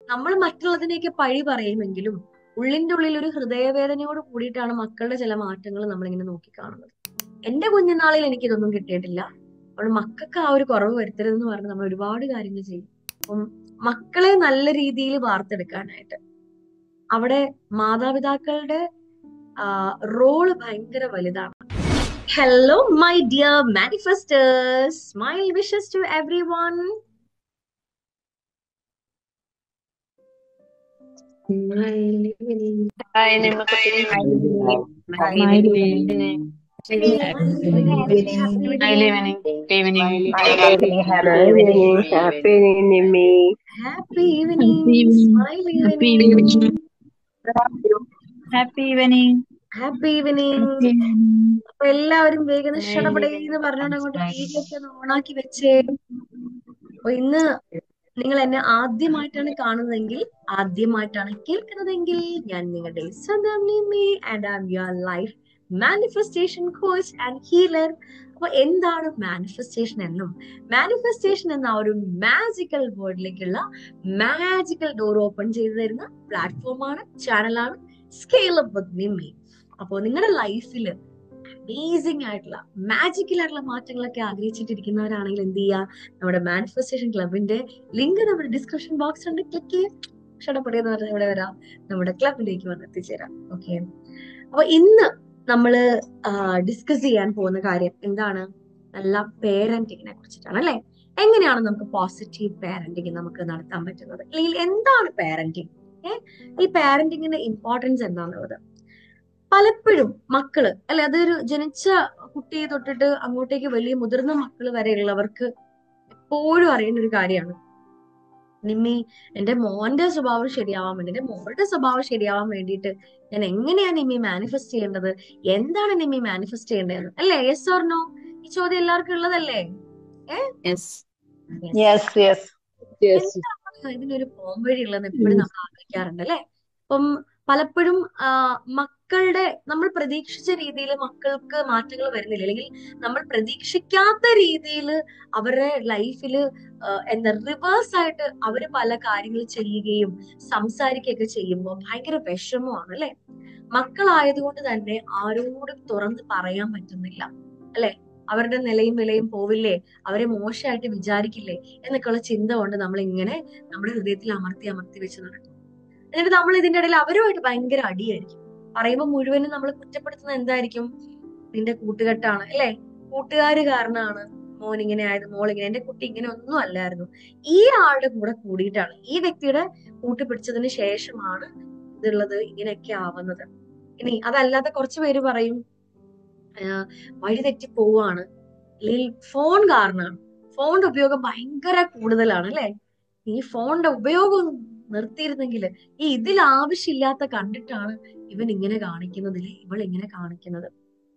നമ്മൾ മറ്റുള്ളതിനെയൊക്കെ പഴി പറയുമെങ്കിലും ഉള്ളിന്റെ ഉള്ളിൽ ഒരു ഹൃദയവേദനയോട് കൂടിയിട്ടാണ് മക്കളുടെ ചില മാറ്റങ്ങൾ നമ്മളിങ്ങനെ നോക്കിക്കാണുന്നത് എന്റെ കുഞ്ഞുനാളിൽ എനിക്കിതൊന്നും കിട്ടിയിട്ടില്ല അപ്പോൾ മക്കൾക്ക് ആ ഒരു കുറവ് വരുത്തരുതെന്ന് പറഞ്ഞ് നമ്മൾ ഒരുപാട് കാര്യങ്ങൾ ചെയ്യും അപ്പം മക്കളെ നല്ല രീതിയിൽ വാർത്തെടുക്കാനായിട്ട് അവിടെ മാതാപിതാക്കളുടെ റോള് ഭയങ്കര വലുതാണ് hello my dear manifesters smile wishes to everyone Hi, Nimakati. Hi, evening. Good evening. Good evening. Happy evening, happy evening. Happy evening smile Happy evening evening. Happy evening. Happy evening അപ്പൊ എല്ലാവരും വേഗം ഷടപടേന്ന് പറഞ്ഞോണ്ട് അങ്ങോട്ട് video ഒക്കെ ഒന്ന് ഓണാക്കി വെച്ചേ അപ്പൊ ഇന്ന് നിങ്ങൾ എന്നെ ആദ്യമായിട്ടാണ് കാണുന്നതെങ്കിൽ ആദ്യമായിട്ടാണ് കേൾക്കുന്നതെങ്കിൽ ഞാൻ നിങ്ങളുടെ സ്വന്തം Nimmi and I I'm your life manifestation coach and healer അപ്പൊ എന്താണ് മാനിഫെസ്റ്റേഷൻ എന്നും മാനിഫെസ്റ്റേഷൻ എന്ന ആ ഒരു മാജിക്കൽ വേർഡിലേക്കുള്ള മാജിക്കൽ ഡോർ ഓപ്പൺ ചെയ്തു തരുന്ന പ്ലാറ്റ്ഫോമാണ് ചാനലാണ് സ്കെയിൽ അപ്പ് വിത്ത് നിമ്മി അപ്പോൾ നിങ്ങളുടെ ലൈഫിൽ അമേസിംഗ് ആയിട്ടുള്ള മാജിക്കൽ ആയിട്ടുള്ള മാറ്റങ്ങളൊക്കെ ആഗ്രഹിച്ചിട്ടിരിക്കുന്നവരാണെങ്കിൽ എന്ത് ചെയ്യുക നമ്മുടെ മാനിഫെസ്റ്റേഷൻ ക്ലബിന്റെ ലിങ്ക് നമ്മുടെ ഡിസ്ക്രിപ്ഷൻ ബോക്സ് ഉണ്ട് ക്ലിക്ക് ചെയ്യും ഷടപ്പടിയെന്ന് പറഞ്ഞാൽ ഇവിടെ വരാം നമ്മുടെ ക്ലബിലേക്ക് വന്ന് എത്തിച്ചേരാം ഓക്കെ അപ്പൊ ഇന്ന് നമ്മള് ഡിസ്കസ് ചെയ്യാൻ പോകുന്ന കാര്യം എന്താണ് നല്ല പേരന്റിങ്ങിനെ കുറിച്ചിട്ടാണ് അല്ലെ എങ്ങനെയാണ് നമുക്ക് പോസിറ്റീവ് പാരന്റിങ് നമുക്ക് നടത്താൻ പറ്റുന്നത് അല്ലെങ്കിൽ എന്താണ് പാരന്റിങ് ഏഹ് ഈ പാരന്റിങ്ങിന്റെ ഇമ്പോർട്ടൻസ് എന്താണെന്നുള്ളത് പലപ്പോഴും മക്കള് അല്ലെ അതൊരു ജനിച്ച കുട്ടിയെ തൊട്ടിട്ട് അങ്ങോട്ടേക്ക് വലിയ മുതിർന്ന മക്കള് വരെയുള്ളവർക്ക് എപ്പോഴും അറിയുന്ന ഒരു കാര്യമാണ് നിമ്മി എന്റെ മോന്റെ സ്വഭാവം ശരിയാവാൻ വേണ്ടി എന്റെ മോളുടെ സ്വഭാവം ശരിയാവാൻ വേണ്ടിയിട്ട് ഞാൻ എങ്ങനെയാ നിമ്മി മാനിഫെസ്റ്റ് ചെയ്യേണ്ടത് എന്താണ് നിമ്മി മാനിഫെസ്റ്റ് ചെയ്യേണ്ടത് അല്ലേ യെസ് ഓർ നോ ഈ ചോദ്യം എല്ലാവർക്കും ഉള്ളതല്ലേ Yes. Yes, yes. Yes. എന്താണ് ഇതിനൊരു പോംവഴി ഉള്ളതെന്ന് എപ്പോഴും നമ്മൾ ആഗ്രഹിക്കാറുണ്ട് അല്ലെ അപ്പം പലപ്പോഴും ആ, മക്കളുടെ നമ്മൾ പ്രതീക്ഷിച്ച രീതിയിൽ മക്കൾക്ക് മാറ്റങ്ങൾ വരുന്നില്ല അല്ലെങ്കിൽ നമ്മൾ പ്രതീക്ഷിക്കാത്ത രീതിയിൽ അവരുടെ ലൈഫിൽ എന്താ റിവേഴ്സ് ആയിട്ട് അവര് പല കാര്യങ്ങൾ ചെയ്യുകയും സംസാരിക്കുകയൊക്കെ ചെയ്യുമ്പോൾ ഭയങ്കര വിഷമമാണ് അല്ലെ മക്കളായതുകൊണ്ട് തന്നെ ആരോടും തുറന്ന് പറയാൻ പറ്റുന്നില്ല അല്ലെ അവരുടെ നിലയും വിലയും പോവില്ലേ അവരെ മോശമായിട്ട് വിചാരിക്കില്ലേ എന്നൊക്കെയുള്ള ചിന്ത കൊണ്ട് നമ്മൾ ഇങ്ങനെ നമ്മുടെ ഹൃദയത്തിൽ അമർത്തി അമർത്തി വെച്ച് നടക്കും എന്നിട്ട് നമ്മൾ ഇതിന്റെ ഇടയിൽ അവരുമായിട്ട് ഭയങ്കര അടിയായിരിക്കും പറയുമ്പോൾ മുഴുവനും നമ്മൾ കുറ്റപ്പെടുത്തുന്നത് എന്തായിരിക്കും നിന്റെ കൂട്ടുകെട്ടാണ് അല്ലെ കൂട്ടുകാര് കാരണമാണ് മോൻ ഇങ്ങനെ ആയത് മോൾ ഇങ്ങനെ എന്റെ കുട്ടി ഇങ്ങനെ ഒന്നും അല്ലായിരുന്നു ഈ ആളുടെ കൂടെ കൂടിയിട്ടാണ് ഈ വ്യക്തിയുടെ കൂട്ടുപിടിച്ചതിന് ശേഷമാണ് ഇതുള്ളത് ഇങ്ങനെയൊക്കെ ആവുന്നത് ഇനി അതല്ലാതെ കുറച്ചു പേര് പറയും ആഹ് വഴി തെറ്റി പോവാണ് അല്ലെങ്കിൽ ഫോൺ കാരണമാണ് ഫോണിന്റെ ഉപയോഗം ഭയങ്കര കൂടുതലാണ് അല്ലെ ഈ ഫോണിന്റെ ഉപയോഗം ഒന്ന് നിർത്തിയിരുന്നെങ്കിൽ ഈ ഇതിൽ ആവശ്യമില്ലാത്ത കണ്ടിട്ടാണ് ഇവൻ ഇങ്ങനെ കാണിക്കുന്നത് അല്ലെ ഇവൾ ഇങ്ങനെ കാണിക്കുന്നത്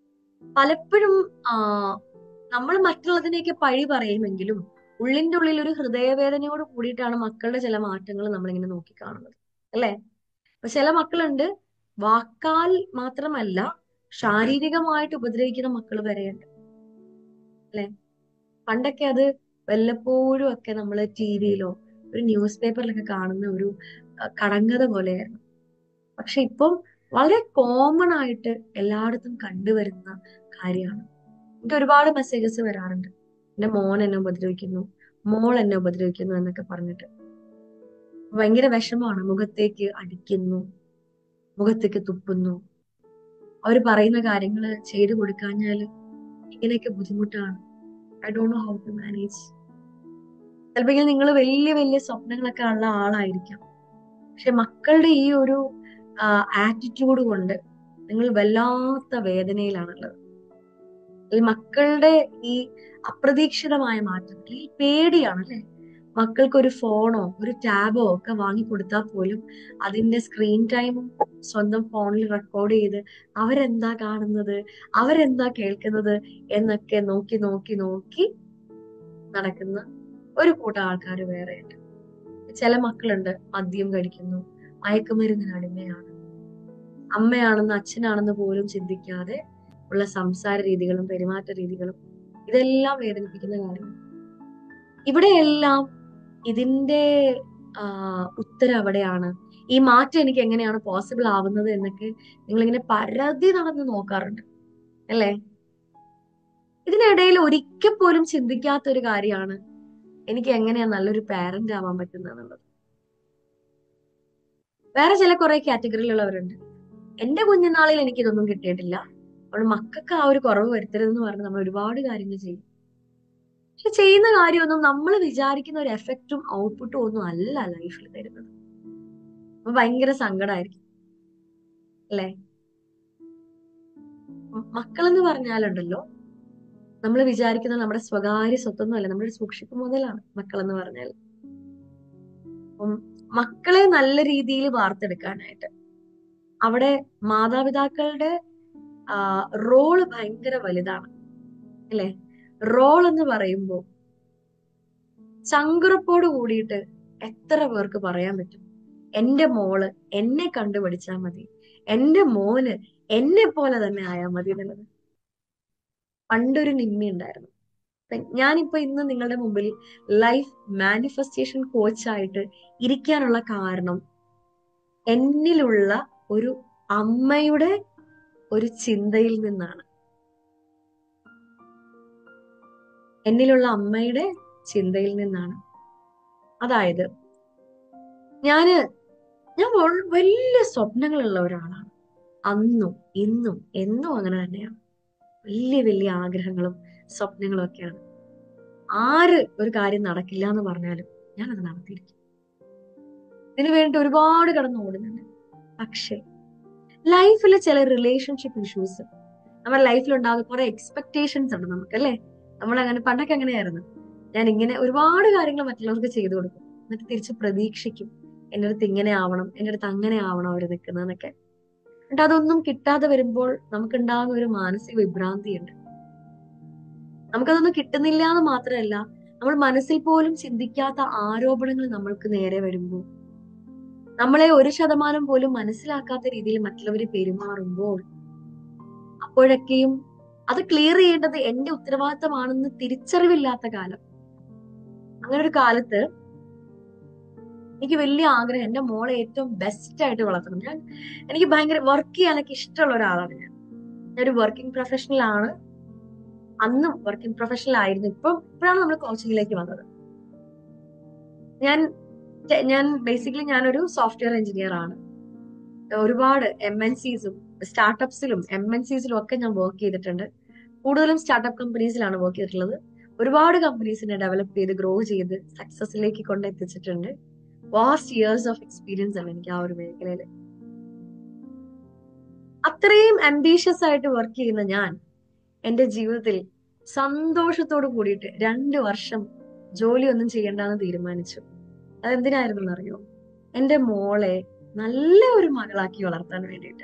പലപ്പോഴും ആ നമ്മൾ മറ്റുള്ളതിനെയൊക്കെ പഴി പറയുമെങ്കിലും ഉള്ളിന്റെ ഉള്ളിൽ ഒരു ഹൃദയവേദനയോട് കൂടിയിട്ടാണ് മക്കളുടെ ചില മാറ്റങ്ങൾ നമ്മളിങ്ങനെ നോക്കിക്കാണുന്നത് അല്ലെ അപ്പൊ ചില മക്കളുണ്ട് വാക്കാൽ മാത്രമല്ല ശാരീരികമായിട്ട് ഉപദ്രവിക്കുന്ന മക്കൾ വരെയുണ്ട് അല്ലെ പണ്ടൊക്കെ അത് വല്ലപ്പോഴും ഒക്കെ നമ്മൾ ടി വിയിലോ ഒരു ന്യൂസ് പേപ്പറിലൊക്കെ കാണുന്ന ഒരു അഹ് കടങ്കഥ പോലെയായിരുന്നു പക്ഷെ ഇപ്പം വളരെ കോമൺ ആയിട്ട് എല്ലായിടത്തും കണ്ടുവരുന്ന കാര്യമാണ് എനിക്ക് ഒരുപാട് മെസ്സേജസ് വരാറുണ്ട് എന്റെ മോൻ എന്നെ ഉപദ്രവിക്കുന്നു മോൾ എന്നെ ഉപദ്രവിക്കുന്നു എന്നൊക്കെ പറഞ്ഞിട്ട് ഭയങ്കര വിഷമമാണ് മുഖത്തേക്ക് അടിക്കുന്നു മുഖത്തേക്ക് തുപ്പുന്നു അവര് പറയുന്ന കാര്യങ്ങൾ ചെയ്തു കൊടുക്കാഞ്ഞാല് ഇങ്ങനെയൊക്കെ ബുദ്ധിമുട്ടാണ് I don't know how to manage ചിലപ്പോൾ നിങ്ങൾ വലിയ വലിയ സ്വപ്നങ്ങളൊക്കെ ഉള്ള ആളായിരിക്കാം പക്ഷെ മക്കളുടെ ഈ ഒരു ആറ്റിറ്റ്യൂഡ് കൊണ്ട് നിങ്ങൾ വല്ലാത്ത വേദനയിലാണുള്ളത് ഈ മക്കളുടെ ഈ അപ്രതീക്ഷിതമായ മാറ്റം ഈ പേടിയാണ് അല്ലെ മക്കൾക്ക് ഒരു ഫോണോ ഒരു ടാബോ ഒക്കെ വാങ്ങിക്കൊടുത്താൽ പോലും അതിന്റെ സ്ക്രീൻ ടൈമും സ്വന്തം ഫോണിൽ റെക്കോർഡ് ചെയ്ത് അവരെന്താ കാണുന്നത് അവരെന്താ കേൾക്കുന്നത് എന്നൊക്കെ നോക്കി നോക്കി നോക്കി നടക്കുന്ന ഒരു കൂട്ടം ആൾക്കാർ വേറെയുണ്ട് ചില മക്കളുണ്ട് മദ്യം കഴിക്കുന്നു മയക്കുമരുന്നിന് അടിമയാണ് അമ്മയാണെന്ന് അച്ഛനാണെന്ന് പോലും ചിന്തിക്കാതെ ഉള്ള സംസാര രീതികളും പെരുമാറ്റ രീതികളും ഇതെല്ലാം വേദനിപ്പിക്കുന്ന കാര്യങ്ങൾ ഇവിടെയെല്ലാം ഇതിന്റെ ആ, ഉത്തരം അവിടെയാണ് ഈ മാറ്റം എനിക്ക് എങ്ങനെയാണ് പോസിബിൾ ആവുന്നത് എന്നൊക്കെ നിങ്ങളിങ്ങനെ പരതി നടന്ന് നോക്കാറുണ്ട് അല്ലേ ഇതിനിടയിൽ ഒരിക്കൽ പോലും ചിന്തിക്കാത്ത ഒരു കാര്യമാണ് എനിക്ക് എങ്ങനെയാ നല്ലൊരു പാരന്റ് ആവാൻ പറ്റുന്നത് എന്നുള്ളത് വേറെ ചില കുറെ കാറ്റഗറിയിലുള്ളവരുണ്ട് എന്റെ കുഞ്ഞുനാളിൽ എനിക്ക് ഇതൊന്നും കിട്ടിയിട്ടില്ല അപ്പോൾ മക്കൾക്ക് ആ ഒരു കുറവ് വരുത്തരുതെന്ന് പറഞ്ഞ് നമ്മൾ ഒരുപാട് കാര്യങ്ങൾ ചെയ്യും പക്ഷെ ചെയ്യുന്ന കാര്യമൊന്നും നമ്മൾ വിചാരിക്കുന്ന ഒരു എഫക്റ്റും ഔട്ട്പുട്ടും ഒന്നും അല്ല ലൈഫിൽ തരുന്നത് അപ്പൊ ഭയങ്കര സങ്കടമായിരിക്കും അല്ലേ മക്കളെന്ന് പറഞ്ഞാലുണ്ടല്ലോ നമ്മൾ വിചാരിക്കുന്നത് നമ്മുടെ സ്വകാര്യ സ്വത്തൊന്നുമല്ല നമ്മുടെ ഒരു സൂക്ഷിപ്പ് മുതലാണ് മക്കളെന്ന് പറഞ്ഞാൽ അപ്പം മക്കളെ നല്ല രീതിയിൽ വാർത്തെടുക്കാനായിട്ട് അവിടെ മാതാപിതാക്കളുടെ റോള് ഭയങ്കര വലുതാണ് അല്ലെ റോൾ എന്ന് പറയുമ്പോൾ ചങ്കുറപ്പോട് കൂടിയിട്ട് എത്ര പേർക്ക് പറയാൻ പറ്റും എന്റെ മോള് എന്നെ കണ്ടുപിടിച്ചാൽ മതി എന്റെ മോന് എന്നെ പോലെ തന്നെ ആയാൽ മതി എന്നുള്ളത് പണ്ടൊരു നിമ്മി ഉണ്ടായിരുന്നു അപ്പൊ ഞാനിപ്പോ ഇന്ന് നിങ്ങളുടെ മുമ്പിൽ ലൈഫ് മാനിഫെസ്റ്റേഷൻ കോച്ചായിട്ട് ഇരിക്കാനുള്ള കാരണം എന്നിലുള്ള ഒരു അമ്മയുടെ ഒരു ചിന്തയിൽ നിന്നാണ് എന്നിലുള്ള അമ്മയുടെ ചിന്തയിൽ നിന്നാണ് അതായത് ഞാന് ഞാൻ വൾ- വലിയ സ്വപ്നങ്ങളുള്ള ഒരാളാണ് അന്നും ഇന്നും എന്നും അങ്ങനെ തന്നെയാണ് വലിയ വലിയ ആഗ്രഹങ്ങളും സ്വപ്നങ്ങളും ഒക്കെയാണ് ആര് ഒരു കാര്യം നടക്കില്ല എന്ന് പറഞ്ഞാലും ഞാനത് നടത്തിയിരിക്കും ഇതിനു വേണ്ടി ഒരുപാട് കടന്നു ഓടുന്നുണ്ട് പക്ഷേ ലൈഫിലെ ചില റിലേഷൻഷിപ്പ് ഇഷ്യൂസ് നമ്മുടെ ലൈഫിൽ ഉണ്ടാകുന്ന കുറെ എക്സ്പെക്ടേഷൻസ് ഉണ്ട് നമുക്ക് അല്ലേ നമ്മൾ അങ്ങനെ പണ്ടൊക്കെ അങ്ങനെയായിരുന്നു ഞാൻ ഇങ്ങനെ ഒരുപാട് കാര്യങ്ങൾ മറ്റുള്ളവർക്ക് ചെയ്തു കൊടുക്കും എന്നിട്ട് തിരിച്ച് പ്രതീക്ഷിക്കും എൻ്റെ അടുത്ത് ഇങ്ങനെ ആവണം എൻ്റെ അടുത്ത് അങ്ങനെ ആവണം അവർ നിൽക്കുന്നതെന്നൊക്കെ എന്നിട്ട് അതൊന്നും കിട്ടാതെ വരുമ്പോൾ നമുക്കുണ്ടാകുന്ന ഒരു മാനസിക വിഭ്രാന്തിയുണ്ട് നമുക്കതൊന്നും കിട്ടുന്നില്ല എന്ന് മാത്രമല്ല നമ്മൾ മനസ്സിൽ പോലും ചിന്തിക്കാത്ത ആരോപണങ്ങൾ നമ്മൾക്ക് നേരെ വരുമ്പോൾ നമ്മളെ ഒരു ശതമാനം പോലും മനസ്സിലാക്കാത്ത രീതിയിൽ മറ്റുള്ളവർ പെരുമാറുമ്പോൾ അപ്പോഴൊക്കെയും അത് ക്ലിയർ ചെയ്യേണ്ടത് എന്റെ ഉത്തരവാദിത്തമാണെന്ന് തിരിച്ചറിവില്ലാത്ത കാലം അങ്ങനെ ഒരു കാലത്ത് എനിക്ക് വലിയ ആഗ്രഹം എന്റെ മോളെ ഏറ്റവും ബെസ്റ്റ് ആയിട്ട് വളർത്തണം ഞാൻ എനിക്ക് ഭയങ്കര വർക്ക് ചെയ്യാനൊക്കെ ഇഷ്ടമുള്ള ഒരാളാണ് ഞാൻ ഞാനൊരു വർക്കിംഗ് പ്രൊഫഷണൽ ആണ് അന്നും വർക്കിംഗ് പ്രൊഫഷണൽ ആയിരുന്നു ഇപ്പം ഇപ്പോഴാണ് നമ്മൾ കോച്ചിങ്ങിലേക്ക് വന്നത് ഞാൻ ഞാൻ ബേസിക്കലി ഞാനൊരു സോഫ്റ്റ്വെയർ എഞ്ചിനീയർ ആണ് ഒരുപാട് എം എൻ സീസും സ്റ്റാർട്ടപ്സിലും എം എൻ സീസിലും ഒക്കെ ഞാൻ വർക്ക് ചെയ്തിട്ടുണ്ട് കൂടുതലും സ്റ്റാർട്ടപ്പ് കമ്പനീസിലാണ് വർക്ക് ചെയ്തിട്ടുള്ളത് ഒരുപാട് കമ്പനീസിനെ ഡെവലപ്പ് ചെയ്ത് ഗ്രോ ചെയ്ത് സക്സസിലേക്ക് കൊണ്ടെത്തിച്ചിട്ടുണ്ട് വാസ്റ്റ് ഇയേഴ്സ് ഓഫ് എക്സ്പീരിയൻസ് ആണ് എനിക്ക് ആ ഒരു മേഖലയിൽ അത്രയും അംബീഷ്യസ് ആയിട്ട് വർക്ക് ചെയ്യുന്ന ഞാൻ എന്റെ ജീവിതത്തിൽ സന്തോഷത്തോട് കൂടിയിട്ട് രണ്ട് വർഷം ജോലി ഒന്നും ചെയ്യണ്ടെന്ന് തീരുമാനിച്ചു അതെന്തിനായിരുന്നു അറിയോ എന്റെ മോളെ നല്ല ഒരു മകളാക്കി വളർത്താൻ വേണ്ടിയിട്ട്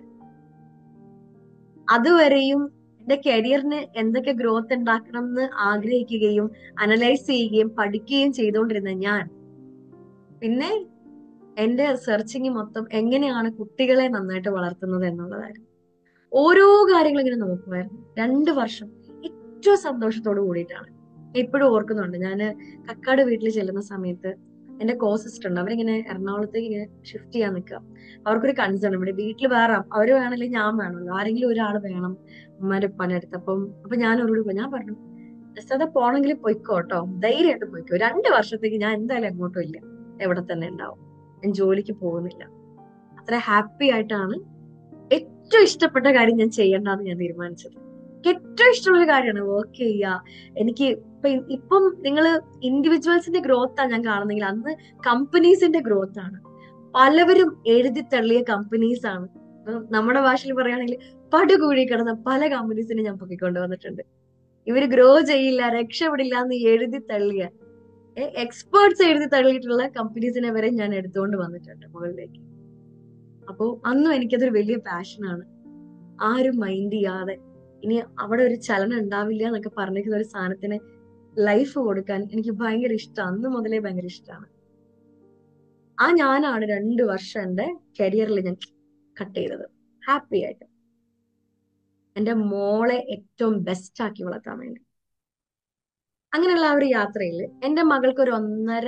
അതുവരെയും എന്റെ കരിയറിന് എന്തൊക്കെ ഗ്രോത്ത് ഉണ്ടാക്കണം എന്ന് ആഗ്രഹിക്കുകയും അനലൈസ് ചെയ്യുകയും പഠിക്കുകയും ചെയ്തുകൊണ്ടിരുന്ന ഞാൻ പിന്നെ എന്റെ സെർച്ചിങ് മൊത്തം എങ്ങനെയാണ് കുട്ടികളെ നന്നായിട്ട് വളർത്തുന്നത് എന്നുള്ളതായിരുന്നു ഓരോ കാര്യങ്ങളും ഇങ്ങനെ നോക്കുമായിരുന്നു രണ്ട് വർഷം ഏറ്റവും സന്തോഷത്തോട് കൂടിയിട്ടാണ് ഇപ്പോഴും ഓർക്കുന്നുണ്ട് ഞാൻ കക്കാട് വീട്ടിൽ ചെല്ലുന്ന സമയത്ത് എന്റെ കോ സിസ്റ്റർ ഉണ്ട് അവരിങ്ങനെ എറണാകുളത്തേക്ക് ഇങ്ങനെ ഷിഫ്റ്റ് ചെയ്യാൻ നിൽക്കുക അവർക്കൊരു കൺസേൺ ഇവിടെ വീട്ടിൽ വേറെ അവര് വേണമെങ്കിൽ ഞാൻ വേണമല്ലോ ആരെങ്കിലും ഒരാൾ വേണം ഉമ്മാന്റെ പണിയെടുത്ത് അപ്പം അപ്പൊ ഞാൻ അവരോട് പോയി ഞാൻ പറഞ്ഞു ജസ്റ്റ് അത് പോണെങ്കിൽ പൊയ്ക്കോ കേട്ടോ ധൈര്യമായിട്ട് പൊയ്ക്കോ രണ്ട് വർഷത്തേക്ക് ഞാൻ എന്തായാലും എങ്ങോട്ടും ഇല്ല എവിടെ തന്നെ ഉണ്ടാവും ഞാൻ ജോലിക്ക് പോകുന്നില്ല അത്ര ഹാപ്പി ആയിട്ടാണ് ഏറ്റവും ഇഷ്ടപ്പെട്ട കാര്യം ഞാൻ ചെയ്യണ്ടെന്ന് ഞാൻ തീരുമാനിച്ചത് എനിക്ക് ഏറ്റവും ഇഷ്ടമുള്ള കാര്യമാണ് വർക്ക് ചെയ്യുക എനിക്ക് ഇപ്പൊ ഇപ്പം നിങ്ങൾ ഇൻഡിവിജ്വൽസിന്റെ ഗ്രോത്ത് ആണ് ഞാൻ കാണുന്നെങ്കിൽ അന്ന് കമ്പനീസിന്റെ ഗ്രോത്ത് ആണ് പലവരും എഴുതി തള്ളിയ കമ്പനീസ് ആണ് ഉം നമ്മുടെ ഭാഷയിൽ പറയുകയാണെങ്കിൽ പടുകൂടി കിടന്ന പല കമ്പനീസിനെ ഞാൻ പൊക്കിക്കൊണ്ട് വന്നിട്ടുണ്ട് ഇവര് ഗ്രോ ചെയ്യില്ല രക്ഷപ്പെടില്ല എന്ന് എഴുതി തള്ളിയ എക്സ്പേർട്സ് എഴുതി തള്ളിയിട്ടുള്ള കമ്പനീസിനെ വരെ ഞാൻ എടുത്തുകൊണ്ട് വന്നിട്ടുണ്ട് മുകളിലേക്ക് അപ്പോ അന്നും എനിക്കതൊരു വലിയ പാഷനാണ് ആരും മൈൻഡ് ചെയ്യാതെ ഇനി അവിടെ ഒരു ചലനം ഉണ്ടാവില്ല എന്നൊക്കെ പറഞ്ഞിരിക്കുന്ന ഒരു സാധനത്തിന് ലൈഫ് കൊടുക്കാൻ എനിക്ക് ഭയങ്കര ഇഷ്ടമാണ് അന്ന് മുതലേ ഭയങ്കര ഇഷ്ടമാണ് ആ ഞാനാണ് രണ്ട് വർഷം എന്റെ കരിയറിൽ ഞാൻ കട്ട് ചെയ്തത് ഹാപ്പി ആയിട്ട് എന്റെ മോളെ ഏറ്റവും ബെസ്റ്റ് ആക്കി വളർത്താൻ വേണ്ടി അങ്ങനെയുള്ള ആ ഒരു യാത്രയിൽ എന്റെ മകൾക്ക് ഒരു ഒന്നര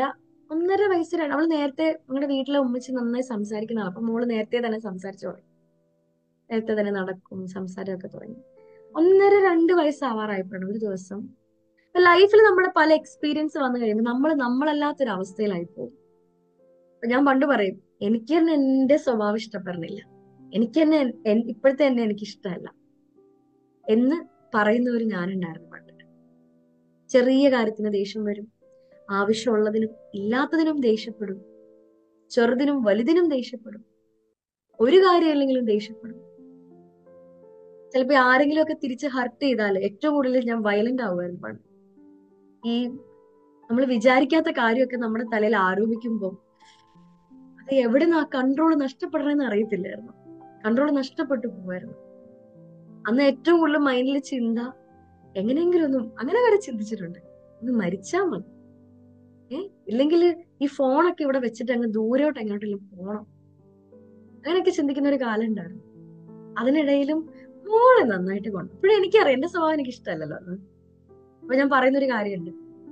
ഒന്നര വയസ്സിലാണ് അവള് നേരത്തെ നമ്മുടെ വീട്ടിലെ ഉമ്മച്ചി നന്നായി സംസാരിക്കുന്നതാണ് അപ്പൊ മോള് നേരത്തെ തന്നെ സംസാരിച്ചു തുടങ്ങി നേരത്തെ തന്നെ നടക്കും സംസാരമൊക്കെ തുടങ്ങി ഒന്നര രണ്ട് വയസ്സാവാറായപ്പോഴാണ് ഒരു ദിവസം ലൈഫിൽ നമ്മുടെ പല എക്സ്പീരിയൻസ് വന്നു കഴിയുമ്പോൾ നമ്മൾ നമ്മളല്ലാത്തൊരു അവസ്ഥയിലായി പോകും അപ്പൊ ഞാൻ പണ്ട് പറയും എനിക്ക് തന്നെ എന്റെ സ്വഭാവം ഇഷ്ടപ്പെടുന്നില്ല എനിക്ക് തന്നെ എൻ- ഇപ്പോഴത്തെ എന്നെ എനിക്ക് ഇഷ്ടമല്ല എന്ന് പറയുന്ന ഒരു ഞാനുണ്ടായിരുന്നു പണ്ട് ചെറിയ കാര്യത്തിന് ദേഷ്യം വരും ആവശ്യമുള്ളതിനും ഇല്ലാത്തതിനും ദേഷ്യപ്പെടും ചെറുതിനും വലുതിനും ദേഷ്യപ്പെടും ഒരു കാര്യമല്ലെങ്കിലും ദേഷ്യപ്പെടും ചിലപ്പോ ആരെങ്കിലും ഒക്കെ തിരിച്ച് ഹർട്ട് ചെയ്താൽ ഏറ്റവും കൂടുതൽ ഞാൻ വയലന്റ് ആവുമായിരുന്നു പണ്ട് ഈ നമ്മൾ വിചാരിക്കാത്ത കാര്യമൊക്കെ നമ്മുടെ തലയിൽ ആരോപിക്കുമ്പോൾ അത് എവിടെ നിന്ന് ആ കൺട്രോൾ നഷ്ടപ്പെടണമെന്ന് അറിയത്തില്ലായിരുന്നു കൺട്രോൾ നഷ്ടപ്പെട്ടു പോവായിരുന്നു അന്ന് ഏറ്റവും കൂടുതൽ മൈൻഡിൽ ചിന്ത എങ്ങനെയെങ്കിലും ഒന്നും അങ്ങനെ വരെ ചിന്തിച്ചിട്ടുണ്ട് ഒന്ന് മരിച്ചാ മതി ഏ ഇല്ലെങ്കിൽ ഈ ഫോണൊക്കെ ഇവിടെ വെച്ചിട്ട് അങ്ങ് ദൂരോട്ട് എങ്ങോട്ടെങ്കിലും പോണം അങ്ങനെയൊക്കെ ചിന്തിക്കുന്ന ഒരു കാലം ഉണ്ടായിരുന്നു അതിനിടയിലും മോളെ നന്നായിട്ട് കൊണ്ട് ഇപ്പോഴും എനിക്കറിയാം എന്റെ സ്വഭാവം എനിക്ക് ഇഷ്ടമല്ലല്ലോ അത് അപ്പൊ ഞാൻ പറയുന്ന ഒരു കാര്യമുണ്ട്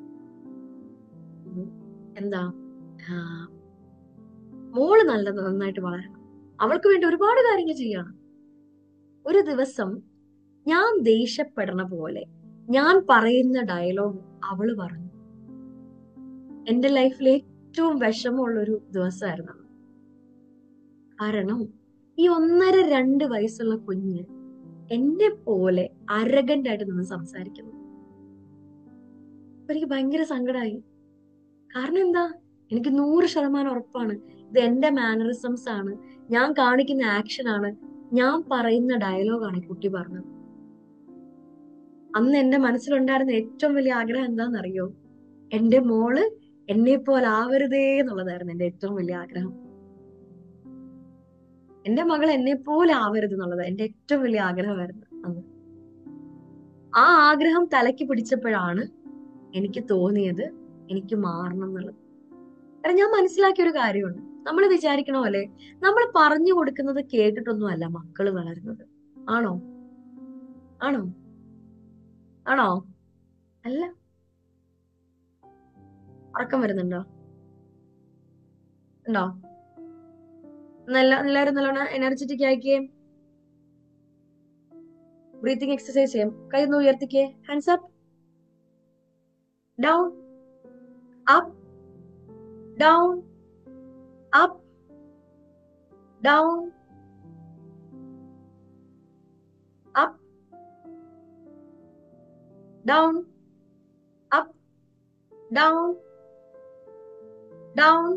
ഉം. എന്താ ആ, മോള് നല്ല നന്നായിട്ട് വളരണം അവൾക്ക് വേണ്ടി ഒരുപാട് കാര്യങ്ങൾ ചെയ്യണം ഒരു ദിവസം ഞാൻ ദേഷ്യപ്പെടണ പോലെ ഞാൻ പറയുന്ന ഡയലോഗ് അവള് പറഞ്ഞു എന്റെ ലൈഫിലെ ഏറ്റവും വിഷമമുള്ള ഒരു ദിവസമായിരുന്നു അന്ന്. കാരണം ഈ ഒന്നര രണ്ട് വയസ്സുള്ള കുഞ്ഞ് എന്നെ പോലെ അരഗന്റ് ആയിട്ട് നിന്ന് സംസാരിക്കുന്നു അപ്പൊ എനിക്ക് ഭയങ്കര സങ്കടമായി കാരണം എന്താ എനിക്ക് നൂറ് ശതമാനം ഉറപ്പാണ് ഇത് എന്റെ മാനറിസംസ് ആണ് ഞാൻ കാണിക്കുന്ന ആക്ഷൻ ആണ് ഞാൻ പറയുന്ന ഡയലോഗാണ് ഈ കുട്ടി പറഞ്ഞത് അന്ന് എന്റെ മനസ്സിലുണ്ടായിരുന്ന ഏറ്റവും വലിയ ആഗ്രഹം എന്താണെന്നറിയോ എന്റെ മോള് എന്നെ പോലെ ആവരുതേ എന്നുള്ളതായിരുന്നു എന്റെ ഏറ്റവും വലിയ ആഗ്രഹം എന്റെ മകൾ എന്നെ പോലെ ആവരുത് എന്നുള്ളത് എന്റെ ഏറ്റവും വലിയ ആഗ്രഹമായിരുന്നു അന്ന് ആ ആഗ്രഹം തലയ്ക്ക് പിടിച്ചപ്പോഴാണ് എനിക്ക് തോന്നിയത് എനിക്ക് മാറണം എന്നുള്ളത് കാരണം ഞാൻ മനസ്സിലാക്കിയ ഒരു കാര്യമുണ്ട് നമ്മൾ വിചാരിക്കണ പോലെ നമ്മൾ പറഞ്ഞു കൊടുക്കുന്നത് കേട്ടിട്ടൊന്നും അല്ല മക്കള് വളരുന്നത് ആണോ ആണോ ആണോ അല്ല ഉറക്കം വരുന്നുണ്ടോ ഉണ്ടോ നല്ല എല്ലാവരും നല്ലോണം എനർജറ്റിക് ആക്കിയേ ബ്രീത്തിങ് എക്സസൈസ് ചെയ്യാം കൈ ഒന്ന് ഉയർത്തിക്കേ hands up down up down up down up down up down down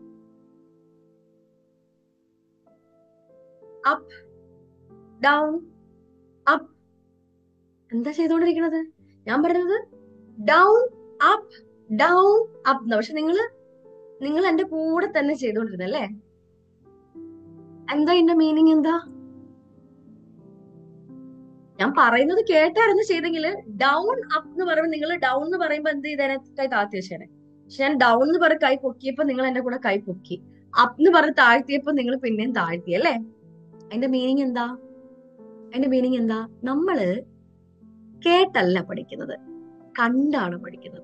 up down up എന്താ ചെയ്തോണ്ടിരിക്കണത് ഞാൻ പറയുന്നത് ഡൗൺ അപ്പ് ഡൗൺ അപ്പ് പക്ഷെ നിങ്ങള് നിങ്ങൾ എന്റെ കൂടെ തന്നെ ചെയ്തോണ്ടിരുന്നല്ലേ എന്താ ഇതിന്റെ മീനിങ് എന്താ ഞാൻ പറയുന്നത് കേട്ടായിരുന്നു ചെയ്തെങ്കിൽ ഡൗൺ അപ്പ് എന്ന് പറയുമ്പോൾ നിങ്ങൾ ഡൗൺ എന്ന് പറയുമ്പോ എന്ത് ചെയ്തേനെ കൈ താഴ്ത്തി വെച്ചേനെ പക്ഷെ ഞാൻ ഡൗൺ എന്ന് പറഞ്ഞ് കൈ പൊക്കിയപ്പോ നിങ്ങൾ എന്റെ കൂടെ കൈ പൊക്കി അപ്പ് എന്ന് പറഞ്ഞ് താഴ്ത്തിയപ്പോ നിങ്ങൾ പിന്നെയും താഴ്ത്തി അല്ലേ അതിന്റെ മീനിങ് എന്താ അതിന്റെ മീനിങ് എന്താ നമ്മള് കേട്ടല്ല പഠിക്കുന്നത് കണ്ടാണ് പഠിക്കുന്നത്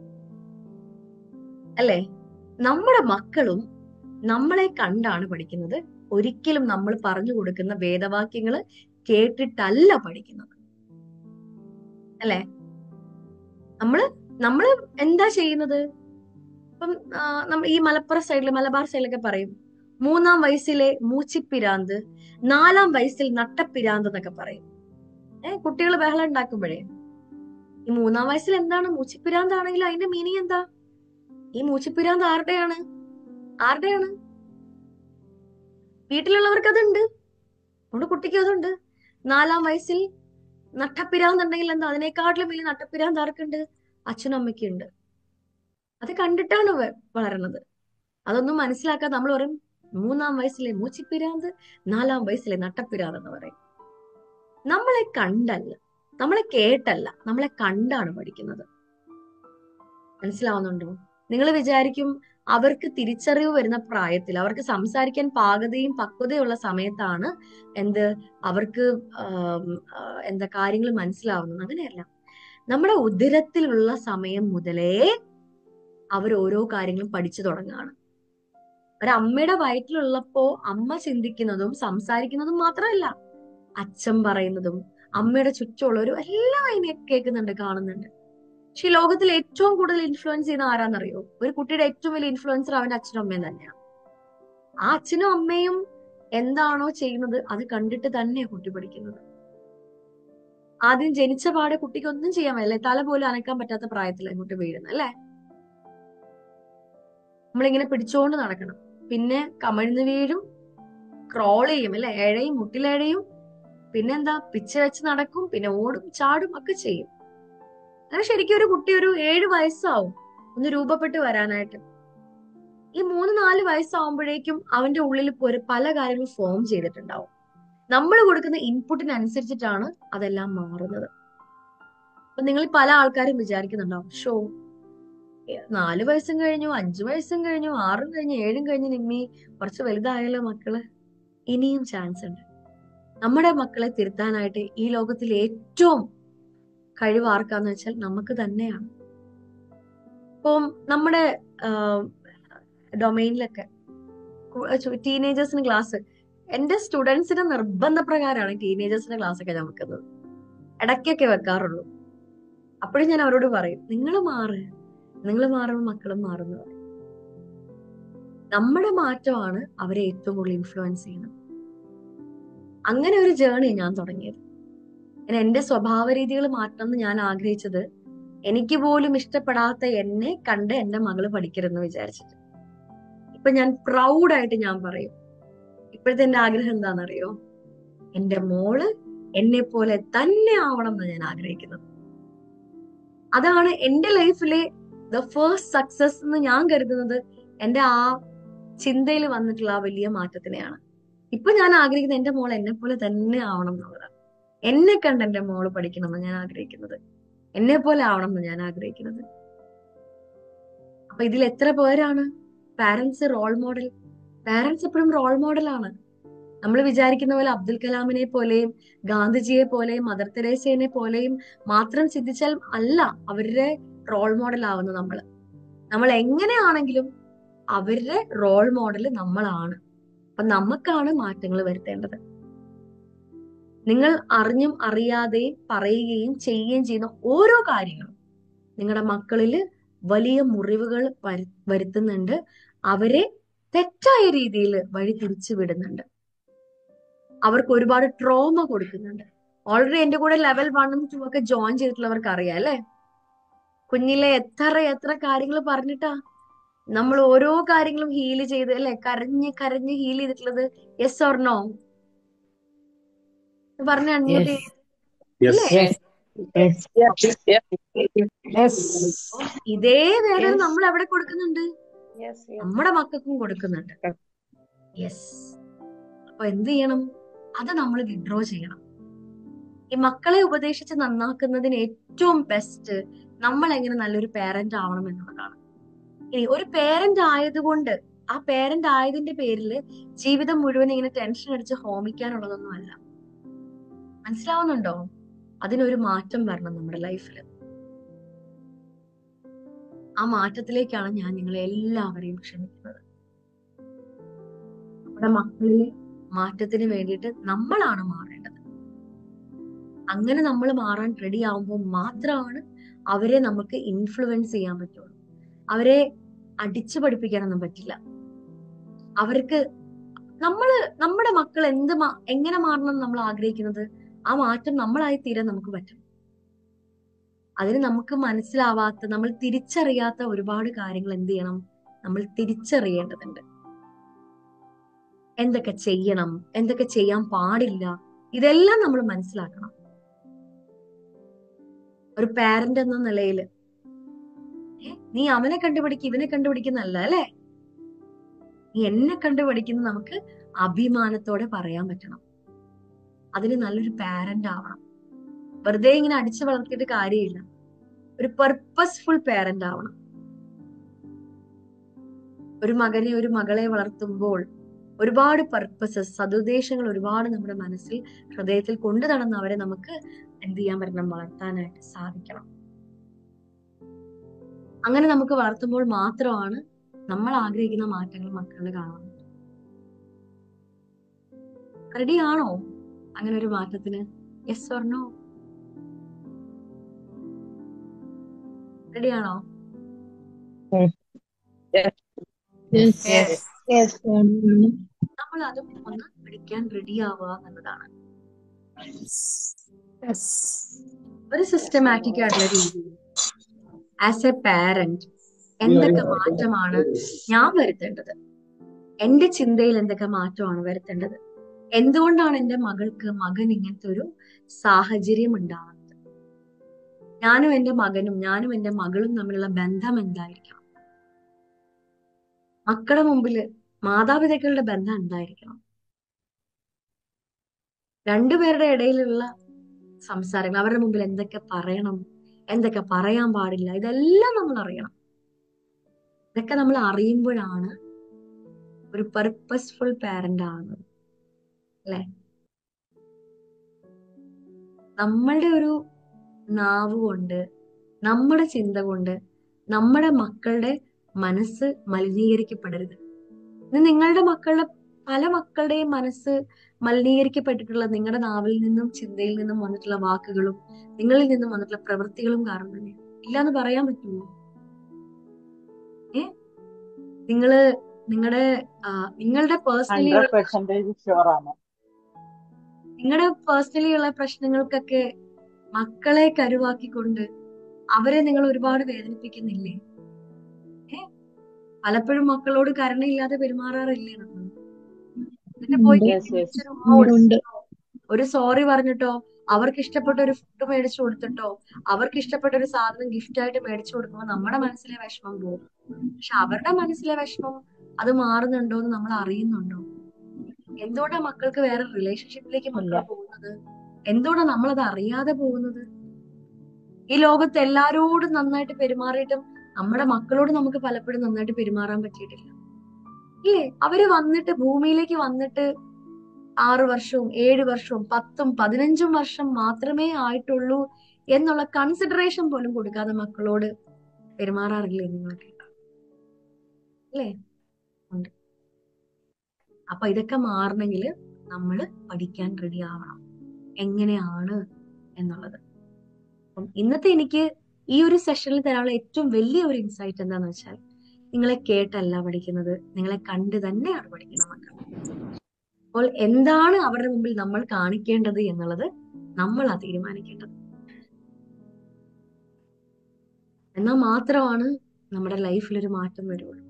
അല്ലേ നമ്മുടെ മക്കളും നമ്മളെ കണ്ടാണ് പഠിക്കുന്നത് ഒരിക്കലും നമ്മൾ പറഞ്ഞു കൊടുക്കുന്ന വേദവാക്യങ്ങള് കേട്ടിട്ടല്ല പഠിക്കുന്നത് അല്ലേ നമ്മള് നമ്മള് എന്താ ചെയ്യുന്നത് ഇപ്പം ആ, നമ്മ ഈ മലപ്പുറം സൈഡിൽ മലബാർ സൈഡിലൊക്കെ പറയും മൂന്നാം വയസ്സിലെ മൂച്ചിപ്പിരാന്ത് നാലാം വയസ്സിൽ നട്ടപ്പിരാന്ത് എന്നൊക്കെ പറയും ഏഹ് കുട്ടികൾ ബഹളം ഉണ്ടാക്കുമ്പോഴേ ഈ മൂന്നാം വയസ്സിൽ എന്താണ് മൂച്ചിപ്പിരാന്ത് ആണെങ്കിൽ അതിന്റെ മീനിങ് എന്താ ഈ മൂച്ചിപ്പിരാന്ത് ആരുടെയാണ് ആരുടെയാണ് വീട്ടിലുള്ളവർക്ക് അതുണ്ട് നമ്മുടെ കുട്ടിക്ക് അതുണ്ട് നാലാം വയസ്സിൽ നട്ടപ്പിരാന്ത് ഉണ്ടെങ്കിൽ എന്താ അതിനേക്കാട്ടിലും വലിയ നട്ടപ്പിരാന്ത് ആർക്കുണ്ട് അച്ഛനും അമ്മയ്ക്കും ഉണ്ട് അത് കണ്ടിട്ടാണ് വ- വളരണത് അതൊന്നും മനസ്സിലാക്കാതെ നമ്മൾ പറയും മൂന്നാം വയസ്സിലെ മൂച്ചിപ്പിരാന്ത് നാലാം വയസ്സിലെ നട്ടപ്പിരാന്ത് എന്ന് പറയും നമ്മളെ കണ്ടല്ല നമ്മളെ കേട്ടല്ല നമ്മളെ കണ്ടാണ് പഠിക്കുന്നത് മനസ്സിലാവുന്നുണ്ടോ നിങ്ങൾ വിചാരിക്കും അവർക്ക് തിരിച്ചറിവ് വരുന്ന പ്രായത്തിൽ അവർക്ക് സംസാരിക്കാൻ പാകതയും പക്വതയുള്ള സമയത്താണ് എന്ത് അവർക്ക് ആം, ആ, എന്താ കാര്യങ്ങൾ മനസ്സിലാവുന്നത് അങ്ങനെയല്ല നമ്മുടെ ഉദരത്തിലുള്ള സമയം മുതലേ അവർ ഓരോ കാര്യങ്ങളും പഠിച്ചു തുടങ്ങുകയാണ് ഒരമ്മയുടെ വയറ്റിലുള്ളപ്പോ അമ്മ ചിന്തിക്കുന്നതും സംസാരിക്കുന്നതും മാത്രമല്ല അച്ഛൻ പറയുന്നതും അമ്മയുടെ ചുറ്റുമുള്ളവരും എല്ലാം അതിനെ കേൾക്കുന്നുണ്ട് കാണുന്നുണ്ട് പക്ഷെ ഈ ലോകത്തിൽ ഏറ്റവും കൂടുതൽ ഇൻഫ്ലുവൻസ് ചെയ്യുന്ന ആരാന്നറിയോ ഒരു കുട്ടിയുടെ ഏറ്റവും വലിയ ഇൻഫ്ലുവൻസർ അവന്റെ അച്ഛനും അമ്മയും തന്നെയാണ് ആ അച്ഛനും അമ്മയും എന്താണോ ചെയ്യുന്നത് അത് കണ്ടിട്ട് തന്നെയാണ് കുട്ടി പഠിക്കുന്നത് ആദ്യം ജനിച്ച പാടെ കുട്ടിക്ക് ഒന്നും ചെയ്യാൻ പറ്റില്ല തല പോലും അനക്കാൻ പറ്റാത്ത പ്രായത്തിലാണ് കുട്ടി വീഴുന്നത് അല്ലേ നമ്മളിങ്ങനെ പിടിച്ചോണ്ട് നടക്കണം പിന്നെ കമിഴ്ന്ന് വീഴും ക്രോൾ ചെയ്യും അല്ലെ ഏഴയും മുട്ടിലേഴയും പിന്നെന്താ പിച്ച വെച്ച് നടക്കും പിന്നെ ഓടും ചാടും ഒക്കെ ചെയ്യും അങ്ങനെ ശരിക്കും ഒരു കുട്ടി ഒരു ഏഴ് വയസ്സാവും ഒന്ന് രൂപപ്പെട്ട് വരാനായിട്ട് ഈ മൂന്ന് നാല് വയസ്സാവുമ്പോഴേക്കും അവന്റെ ഉള്ളിൽ ഒരു പല കാര്യങ്ങളും ഫോം ചെയ്തിട്ടുണ്ടാവും നമ്മൾ കൊടുക്കുന്ന ഇൻപുട്ടിനനുസരിച്ചിട്ടാണ് അതെല്ലാം മാറുന്നത് അപ്പൊ നിങ്ങൾ പല ആൾക്കാരും വിചാരിക്കുന്നുണ്ടാവും ഷോ നാല് വയസ്സും കഴിഞ്ഞു അഞ്ചു വയസ്സും കഴിഞ്ഞു ആറും കഴിഞ്ഞു ഏഴും കഴിഞ്ഞു നിമ്മി കുറച്ച് വലുതായല്ലോ മക്കള് ഇനിയും ചാൻസ് ഉണ്ട് നമ്മുടെ മക്കളെ തിരുത്താനായിട്ട് ഈ ലോകത്തിൽ ഏറ്റവും കഴിവ് ആർക്കാന്ന് വെച്ചാൽ നമുക്ക് തന്നെയാണ് ഇപ്പം നമ്മുടെ ഡൊമൈനിലൊക്കെ ടീനേജേഴ്സിന് ക്ലാസ് എന്റെ സ്റ്റുഡൻസിന്റെ നിർബന്ധപ്രകാരമാണ് ടീനേജേഴ്സിന്റെ ക്ലാസ് ഒക്കെ ഞാൻ വെക്കുന്നത് ഇടയ്ക്കൊക്കെ വെക്കാറുള്ളൂ അപ്പോഴും ഞാൻ അവരോട് പറയും നിങ്ങൾ മാറ് നിങ്ങൾ മാറുമ്പോൾ മക്കളും മാറുന്നു പറയും നമ്മുടെ മാറ്റമാണ് അവരെ ഏറ്റവും കൂടുതൽ ഇൻഫ്ലുവൻസ് ചെയ്യുന്നത് അങ്ങനെ ഒരു ജേണി ഞാൻ തുടങ്ങിയത് ഞാൻ എന്റെ സ്വഭാവ രീതികൾ മാറ്റണം എന്ന് ഞാൻ ആഗ്രഹിച്ചത് എനിക്ക് പോലും ഇഷ്ടപ്പെടാത്ത എന്നെ കണ്ട് എന്റെ മകള് പഠിക്കരുതെന്ന് വിചാരിച്ചിട്ട് ഇപ്പൊ ഞാൻ പ്രൗഡായിട്ട് ഞാൻ പറയും ഇപ്പോഴത്തെ എന്റെ ആഗ്രഹം എന്താണെന്നറിയോ എന്റെ മോള് എന്നെ പോലെ തന്നെ ആവണം എന്ന് ഞാൻ ആഗ്രഹിക്കുന്നത് അതാണ് എന്റെ ലൈഫിലെ ദ ഫസ്റ്റ് സക്സസ് എന്ന് ഞാൻ കരുതുന്നത് എന്റെ ആ ചിന്തയിൽ വന്നിട്ടുള്ള ആ വലിയ മാറ്റത്തിനെയാണ് ഇപ്പൊ ഞാൻ ആഗ്രഹിക്കുന്നത് എന്റെ മോൾ എന്നെ പോലെ തന്നെ ആവണം എന്നുള്ളതാണ് എന്നെ കണ്ട് എന്റെ മോള് പഠിക്കണം എന്ന് ഞാൻ ആഗ്രഹിക്കുന്നത് എന്നെ പോലെ ആവണം എന്ന് ഞാൻ ആഗ്രഹിക്കുന്നത് അപ്പൊ ഇതിൽ എത്ര പേരാണ് പാരന്റ്സ് റോൾ മോഡൽ പാരന്റ്സ് എപ്പോഴും റോൾ മോഡലാണ് നമ്മൾ വിചാരിക്കുന്ന പോലെ അബ്ദുൽ കലാമിനെ പോലെയും ഗാന്ധിജിയെ പോലെയും മദർ തെരേസയെ പോലെയും മാത്രം ചിന്തിച്ചാൽ അല്ല അവരുടെ റോൾ മോഡൽ ആവുന്നത് നമ്മൾ നമ്മൾ എങ്ങനെയാണെങ്കിലും അവരുടെ റോൾ മോഡൽ നമ്മളാണ് അപ്പൊ നമുക്കാണ് മാറ്റങ്ങൾ വരുത്തേണ്ടത് നിങ്ങൾ അറിഞ്ഞും അറിയാതെയും പറയുകയും ചെയ്യുകയും ചെയ്യുന്ന ഓരോ കാര്യങ്ങളും നിങ്ങളുടെ മക്കളിൽ വലിയ മുറിവുകൾ വരുത്തുന്നുണ്ട് അവരെ തെറ്റായ രീതിയിൽ വഴി തിരിച്ചു വിടുന്നുണ്ട് അവർക്ക് ഒരുപാട് ട്രോമ കൊടുക്കുന്നുണ്ട് ഓൾറെഡി എന്റെ കൂടെ ലെവൽ വണ്ണും ടു ഒക്കെ ജോയിൻ ചെയ്തിട്ടുള്ളവർക്ക് അറിയാം അല്ലെ കുഞ്ഞിലെ എത്ര എത്ര കാര്യങ്ങൾ പറഞ്ഞിട്ടാ നമ്മൾ ഓരോ കാര്യങ്ങളും ഹീൽ ചെയ്ത് അല്ലെ കരഞ്ഞ് കരഞ്ഞ് ഹീൽ ചെയ്തിട്ടുള്ളത് യെസ് ഓർ നോ പറഞ്ഞ അൺമ്യൂട്ട് ഇതേ വേദന നമ്മൾ എവിടെ കൊടുക്കുന്നുണ്ട് നമ്മുടെ മക്കൾക്കും കൊടുക്കുന്നുണ്ട് യെസ് അപ്പൊ എന്ത് ചെയ്യണം അത് നമ്മൾ വിഡ്രോ ചെയ്യണം ഈ മക്കളെ ഉപദേശിച്ച് നന്നാക്കുന്നതിന് ഏറ്റവും ബെസ്റ്റ് നമ്മൾ എങ്ങനെ നല്ലൊരു പേരന്റ് ആവണം എന്നുള്ളതാണ് ഇനി ഒരു പേരന്റ് ആയതുകൊണ്ട് ആ പേരന്റ് ആയതിന്റെ പേരിൽ ജീവിതം മുഴുവൻ ഇങ്ങനെ ടെൻഷൻ അടിച്ച് ഹോമിക്കാനുള്ളതൊന്നും അല്ല മനസ്സിലാവുന്നുണ്ടോ അതിനൊരു മാറ്റം വരണം നമ്മുടെ ലൈഫിൽ ആ മാറ്റത്തിലേക്കാണ് ഞാൻ നിങ്ങളെ എല്ലാവരെയും ക്ഷണിക്കുന്നത് നമ്മുടെ മക്കളിലെ മാറ്റത്തിന് വേണ്ടിയിട്ട് നമ്മളാണ് മാറേണ്ടത് അങ്ങനെ നമ്മൾ മാറാൻ റെഡി ആവുമ്പോൾ മാത്രമാണ് അവരെ നമുക്ക് ഇൻഫ്ലുവൻസ് ചെയ്യാൻ പറ്റുള്ളൂ അവരെ അടിച്ചു പഠിപ്പിക്കാനൊന്നും പറ്റില്ല അവർക്ക് നമ്മള് നമ്മുടെ മക്കൾ എന്ത് എങ്ങനെ മാറണം നമ്മൾ ആഗ്രഹിക്കുന്നത് ആ മാറ്റം നമ്മളായി തീരാൻ നമുക്ക് പറ്റും അതിന് നമുക്ക് മനസ്സിലാവാത്ത നമ്മൾ തിരിച്ചറിയാത്ത ഒരുപാട് കാര്യങ്ങൾ എന്ത് ചെയ്യണം നമ്മൾ തിരിച്ചറിയേണ്ടതുണ്ട് എന്തൊക്കെ ചെയ്യണം എന്തൊക്കെ ചെയ്യാൻ പാടില്ല ഇതെല്ലാം നമ്മൾ മനസ്സിലാക്കണം ഒരു പാരന്റ് എന്ന നിലയിൽ നീ അവനെ കണ്ടുപിടിക്കും ഇവനെ കണ്ടുപിടിക്കുന്നല്ല അല്ലെ നീ എന്നെ കണ്ടുപിടിക്കുന്ന നമുക്ക് അഭിമാനത്തോടെ പറയാൻ പറ്റണം അതിന് നല്ലൊരു പാരന്റ് ആവണം വെറുതെ ഇങ്ങനെ അടിച്ചു വളർത്തിയിട്ട് കാര്യമില്ല ഒരു പർപ്പസ്ഫുൾ പാരന്റ് ആവണം ഒരു മകനെ ഒരു മകളെ വളർത്തുമ്പോൾ ഒരുപാട് പർപ്പസസ് സതുദ്ദേശങ്ങൾ ഒരുപാട് നമ്മുടെ മനസ്സിൽ ഹൃദയത്തിൽ കൊണ്ടു നടന്ന് അവരെ നമുക്ക് എന്ത് ചെയ്യാൻ പറ്റണം വളർത്താനായിട്ട് സാധിക്കണം അങ്ങനെ നമുക്ക് വളർത്തുമ്പോൾ മാത്രമാണ് നമ്മൾ ആഗ്രഹിക്കുന്ന മാറ്റങ്ങൾ മക്കളിൽ കാണാൻ റെഡി ആണോ അങ്ങനെ ഒരു മാറ്റത്തിന് യെസ് ഓർ നോ റെഡി ആണോ നമ്മൾ അതും ഒന്ന് പഠിക്കാൻ റെഡി ആവുക എന്നുള്ളതാണ് ഒരു സിസ്റ്റമാറ്റിക് ആയിട്ടുള്ള രീതിയിൽ ആസ് എ പാരന്റ് എന്തൊക്കെ മാറ്റമാണ് ഞാൻ വരുത്തേണ്ടത് എന്റെ ചിന്തയിൽ എന്തൊക്കെ മാറ്റമാണ് വരുത്തേണ്ടത് എന്തുകൊണ്ടാണ് എന്റെ മകൾക്ക് മകൻ ഇങ്ങനത്തെ ഒരു സാഹചര്യം ഉണ്ടാവുന്നത് ഞാനും എന്റെ മകനും ഞാനും എന്റെ മകളും തമ്മിലുള്ള ബന്ധം എന്തായിരിക്കണം മക്കളുടെ മുമ്പില് മാതാപിതാക്കളുടെ ബന്ധം എന്തായിരിക്കണം രണ്ടുപേരുടെ ഇടയിലുള്ള സംസാരങ്ങൾ അവരുടെ മുമ്പിൽ എന്തൊക്കെ പറയണം എന്തൊക്കെ പറയാൻ പാടില്ല ഇതെല്ലാം നമ്മൾ അറിയണം ഇതൊക്കെ നമ്മൾ അറിയുമ്പോഴാണ് ഒരു പർപ്പസ്ഫുൾ പാരന്റ് ആകുന്നത് അല്ലെ നമ്മളുടെ ഒരു നാവ് കൊണ്ട് നമ്മുടെ ചിന്ത കൊണ്ട് നമ്മുടെ മക്കളുടെ മനസ്സ് മലിനീകരിക്കപ്പെടരുത് ഇത് നിങ്ങളുടെ മക്കളുടെ പല മക്കളുടെയും മനസ്സ് മലിനീകരിക്കപ്പെട്ടിട്ടുള്ള നിങ്ങളുടെ നാവിൽ നിന്നും ചിന്തയിൽ നിന്നും വന്നിട്ടുള്ള വാക്കുകളും നിങ്ങളിൽ നിന്നും വന്നിട്ടുള്ള പ്രവൃത്തികളും കാരണം തന്നെ ഇല്ലാന്ന് പറയാൻ പറ്റുമോ ഏ നിങ്ങള് നിങ്ങളുടെ നിങ്ങളുടെ പേഴ്സണലി ഹൺഡ്രഡ് പെർസെന്റേജ് ഷുവർ ആണ് നിങ്ങളുടെ പേഴ്സണലി ഉള്ള പ്രശ്നങ്ങൾക്കൊക്കെ മക്കളെ കരുവാക്കിക്കൊണ്ട് അവരെ നിങ്ങൾ ഒരുപാട് വേദനിപ്പിക്കുന്നില്ലേ ഏ പലപ്പോഴും മക്കളോട് കരുണയില്ലാതെ പെരുമാറാറില്ലേ നമ്മൾ എന്നിട്ട് പോയി Yes, yes. ഒരു ഉമ്മ കൊടുത്തിട്ടോ, ഒരു സോറി പറഞ്ഞിട്ടോ അവർക്ക് ഇഷ്ടപ്പെട്ട ഒരു ഫുഡ് മേടിച്ചു കൊടുത്തിട്ടോ അവർക്ക് ഇഷ്ടപ്പെട്ട ഒരു സാധനം ഗിഫ്റ്റ് ആയിട്ട് മേടിച്ചു കൊടുക്കുമ്പോൾ നമ്മുടെ മനസ്സിലെ വിഷമം പോകും പക്ഷെ അവരുടെ മനസ്സിലെ വിഷമം അത് മാറുന്നുണ്ടോ എന്ന് നമ്മൾ അറിയുന്നുണ്ടോ എന്തുകൊണ്ടാ മക്കൾക്ക് വേറെ റിലേഷൻഷിപ്പിലേക്ക് മക്കൾ ഇല്ല. പോകുന്നത് എന്തുകൊണ്ടാ നമ്മളത് അറിയാതെ പോകുന്നത് ഈ ലോകത്ത് എല്ലാരോടും നന്നായിട്ട് പെരുമാറിയിട്ടും നമ്മുടെ മക്കളോട് നമുക്ക് പലപ്പോഴും നന്നായിട്ട് പെരുമാറാൻ പറ്റിയിട്ടില്ല ഇല്ലേ അവര് വന്നിട്ട് ഭൂമിയിലേക്ക് വന്നിട്ട് ആറു വർഷവും ഏഴ് വർഷവും പത്തും പതിനഞ്ചും വർഷം മാത്രമേ ആയിട്ടുള്ളൂ എന്നുള്ള കൺസിഡറേഷൻ പോലും കൊടുക്കാതെ മക്കളോട് പെരുമാറാറില്ലേ നിങ്ങൾക്ക് അല്ലേ ഉണ്ട് അപ്പൊ ഇതൊക്കെ മാറണമെങ്കിൽ നമ്മൾ പഠിക്കാൻ റെഡി ആവണം എങ്ങനെയാണ് എന്നുള്ളത് അപ്പം ഇന്നത്തെ എനിക്ക് ഈ ഒരു സെഷനിൽ തരാനുള്ള ഏറ്റവും വലിയ ഒരു ഇൻസൈറ്റ് എന്താന്ന് വെച്ചാൽ നിങ്ങളെ കേട്ടല്ല പഠിക്കുന്നത് നിങ്ങളെ കണ്ട് തന്നെയാണ് പഠിക്കുന്നത് മക്കൾ അപ്പോൾ എന്താണ് അവരുടെ മുമ്പിൽ നമ്മൾ കാണിക്കേണ്ടത് എന്നുള്ളത് നമ്മളാ തീരുമാനിക്കേണ്ടത് എന്നാൽ മാത്രമാണ് നമ്മുടെ ലൈഫിൽ ഒരു മാറ്റം വരുള്ളൂ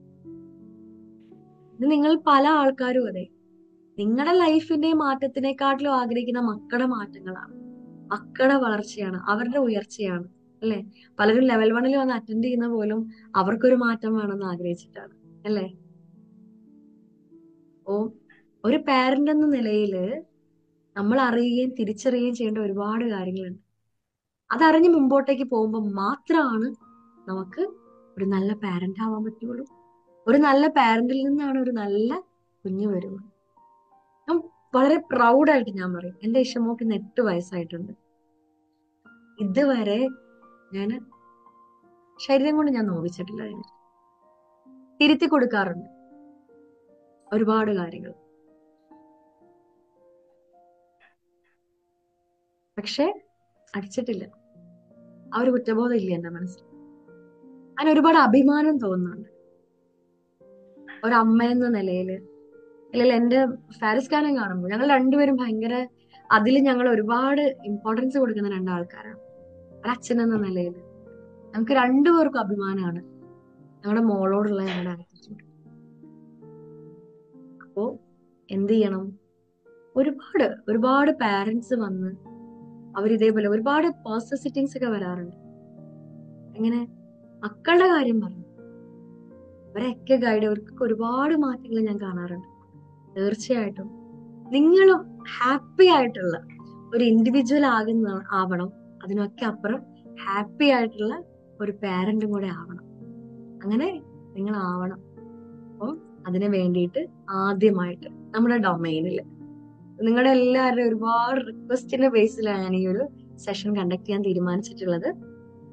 ഇത് നിങ്ങൾ പല ആൾക്കാരും അതെ നിങ്ങളുടെ ലൈഫിന്റെ മാറ്റത്തിനെക്കാട്ടിലും ആഗ്രഹിക്കുന്ന മക്കളുടെ മാറ്റങ്ങളാണ് മക്കളുടെ വളർച്ചയാണ് അവരുടെ ഉയർച്ചയാണ് അല്ലെ പലരും ലെവൽ വണ്ണിൽ വന്ന് അറ്റൻഡ് ചെയ്യുന്ന പോലും അവർക്കൊരു മാറ്റം വേണമെന്ന് ആഗ്രഹിച്ചിട്ടാണ് അല്ലേ ഓ ഒരു പാരന്റ് എന്ന നിലയില് നമ്മൾ അറിയുകയും തിരിച്ചറിയുകയും ചെയ്യേണ്ട ഒരുപാട് കാര്യങ്ങളുണ്ട് അതറിഞ്ഞ് മുമ്പോട്ടേക്ക് പോകുമ്പോൾ മാത്രമാണ് നമുക്ക് ഒരു നല്ല പാരന്റ് ആവാൻ പറ്റുള്ളൂ ഒരു നല്ല പാരന്റിൽ നിന്നാണ് ഒരു നല്ല കുഞ്ഞ് വരുള്ളൂ ഞാൻ വളരെ പ്രൗഡായിട്ട് ഞാൻ പറയും എന്റെ ഇഷമോക്ക് ഇന്ന് എട്ട് വയസ്സായിട്ടുണ്ട് ഇതുവരെ ഞാൻ ശരീരം കൊണ്ട് ഞാൻ നോവിച്ചിട്ടില്ല അതിന് തിരുത്തി കൊടുക്കാറുണ്ട് ഒരുപാട് കാര്യങ്ങൾ പക്ഷെ അടിച്ചിട്ടില്ല ആ ഒരു കുറ്റബോധം ഇല്ല എന്റെ മനസ്സിൽ അതിന് ഒരുപാട് അഭിമാനം തോന്നുന്നുണ്ട് ഒരമ്മ എന്ന നിലയില് അല്ലെങ്കിൽ എന്റെ ഫാരിസ് ഖാനെ കാണുമ്പോൾ ഞങ്ങൾ രണ്ടുപേരും ഭയങ്കര അതിൽ ഞങ്ങൾ ഒരുപാട് ഇമ്പോർട്ടൻസ് കൊടുക്കുന്ന രണ്ടാൾക്കാരാണ് ഒരച്ഛൻ എന്ന നിലയിൽ നമുക്ക് രണ്ടുപേർക്കും അഭിമാനമാണ് ഞങ്ങളുടെ മോളോടുള്ള ഞങ്ങളുടെ ആറ്റിറ്റ്യൂഡ് അപ്പോ എന്ത് ചെയ്യണം ഒരുപാട് ഒരുപാട് പാരന്റ്സ് വന്ന് അവരിതേപോലെ ഒരുപാട് പേഴ്സണൽ സിറ്റിങ്സ് ഒക്കെ വരാറുണ്ട് എങ്ങനെ മക്കളുടെ കാര്യം പറഞ്ഞു അവരെയൊക്കെ ഗൈഡ് അവർക്ക് ഒരുപാട് മാറ്റങ്ങൾ ഞാൻ കാണാറുണ്ട് തീർച്ചയായിട്ടും നിങ്ങളും ഹാപ്പി ആയിട്ടുള്ള ഒരു ഇൻഡിവിജ്വൽ ആകുന്ന ആവണം അതിനൊക്കെ അപ്പുറം ഹാപ്പി ആയിട്ടുള്ള ഒരു പാരന്റും കൂടെ ആവണം അങ്ങനെ നിങ്ങൾ ആവണം അപ്പം അതിന് വേണ്ടിയിട്ട് ആദ്യമായിട്ട് നമ്മുടെ ഡൊമൈനിൽ നിങ്ങളുടെ എല്ലാവരുടെയും ഒരുപാട് റിക്വസ്റ്റിന്റെ ബേസിലാണ് ഞാൻ ഈ ഒരു സെഷൻ കണ്ടക്ട് ചെയ്യാൻ തീരുമാനിച്ചിട്ടുള്ളത്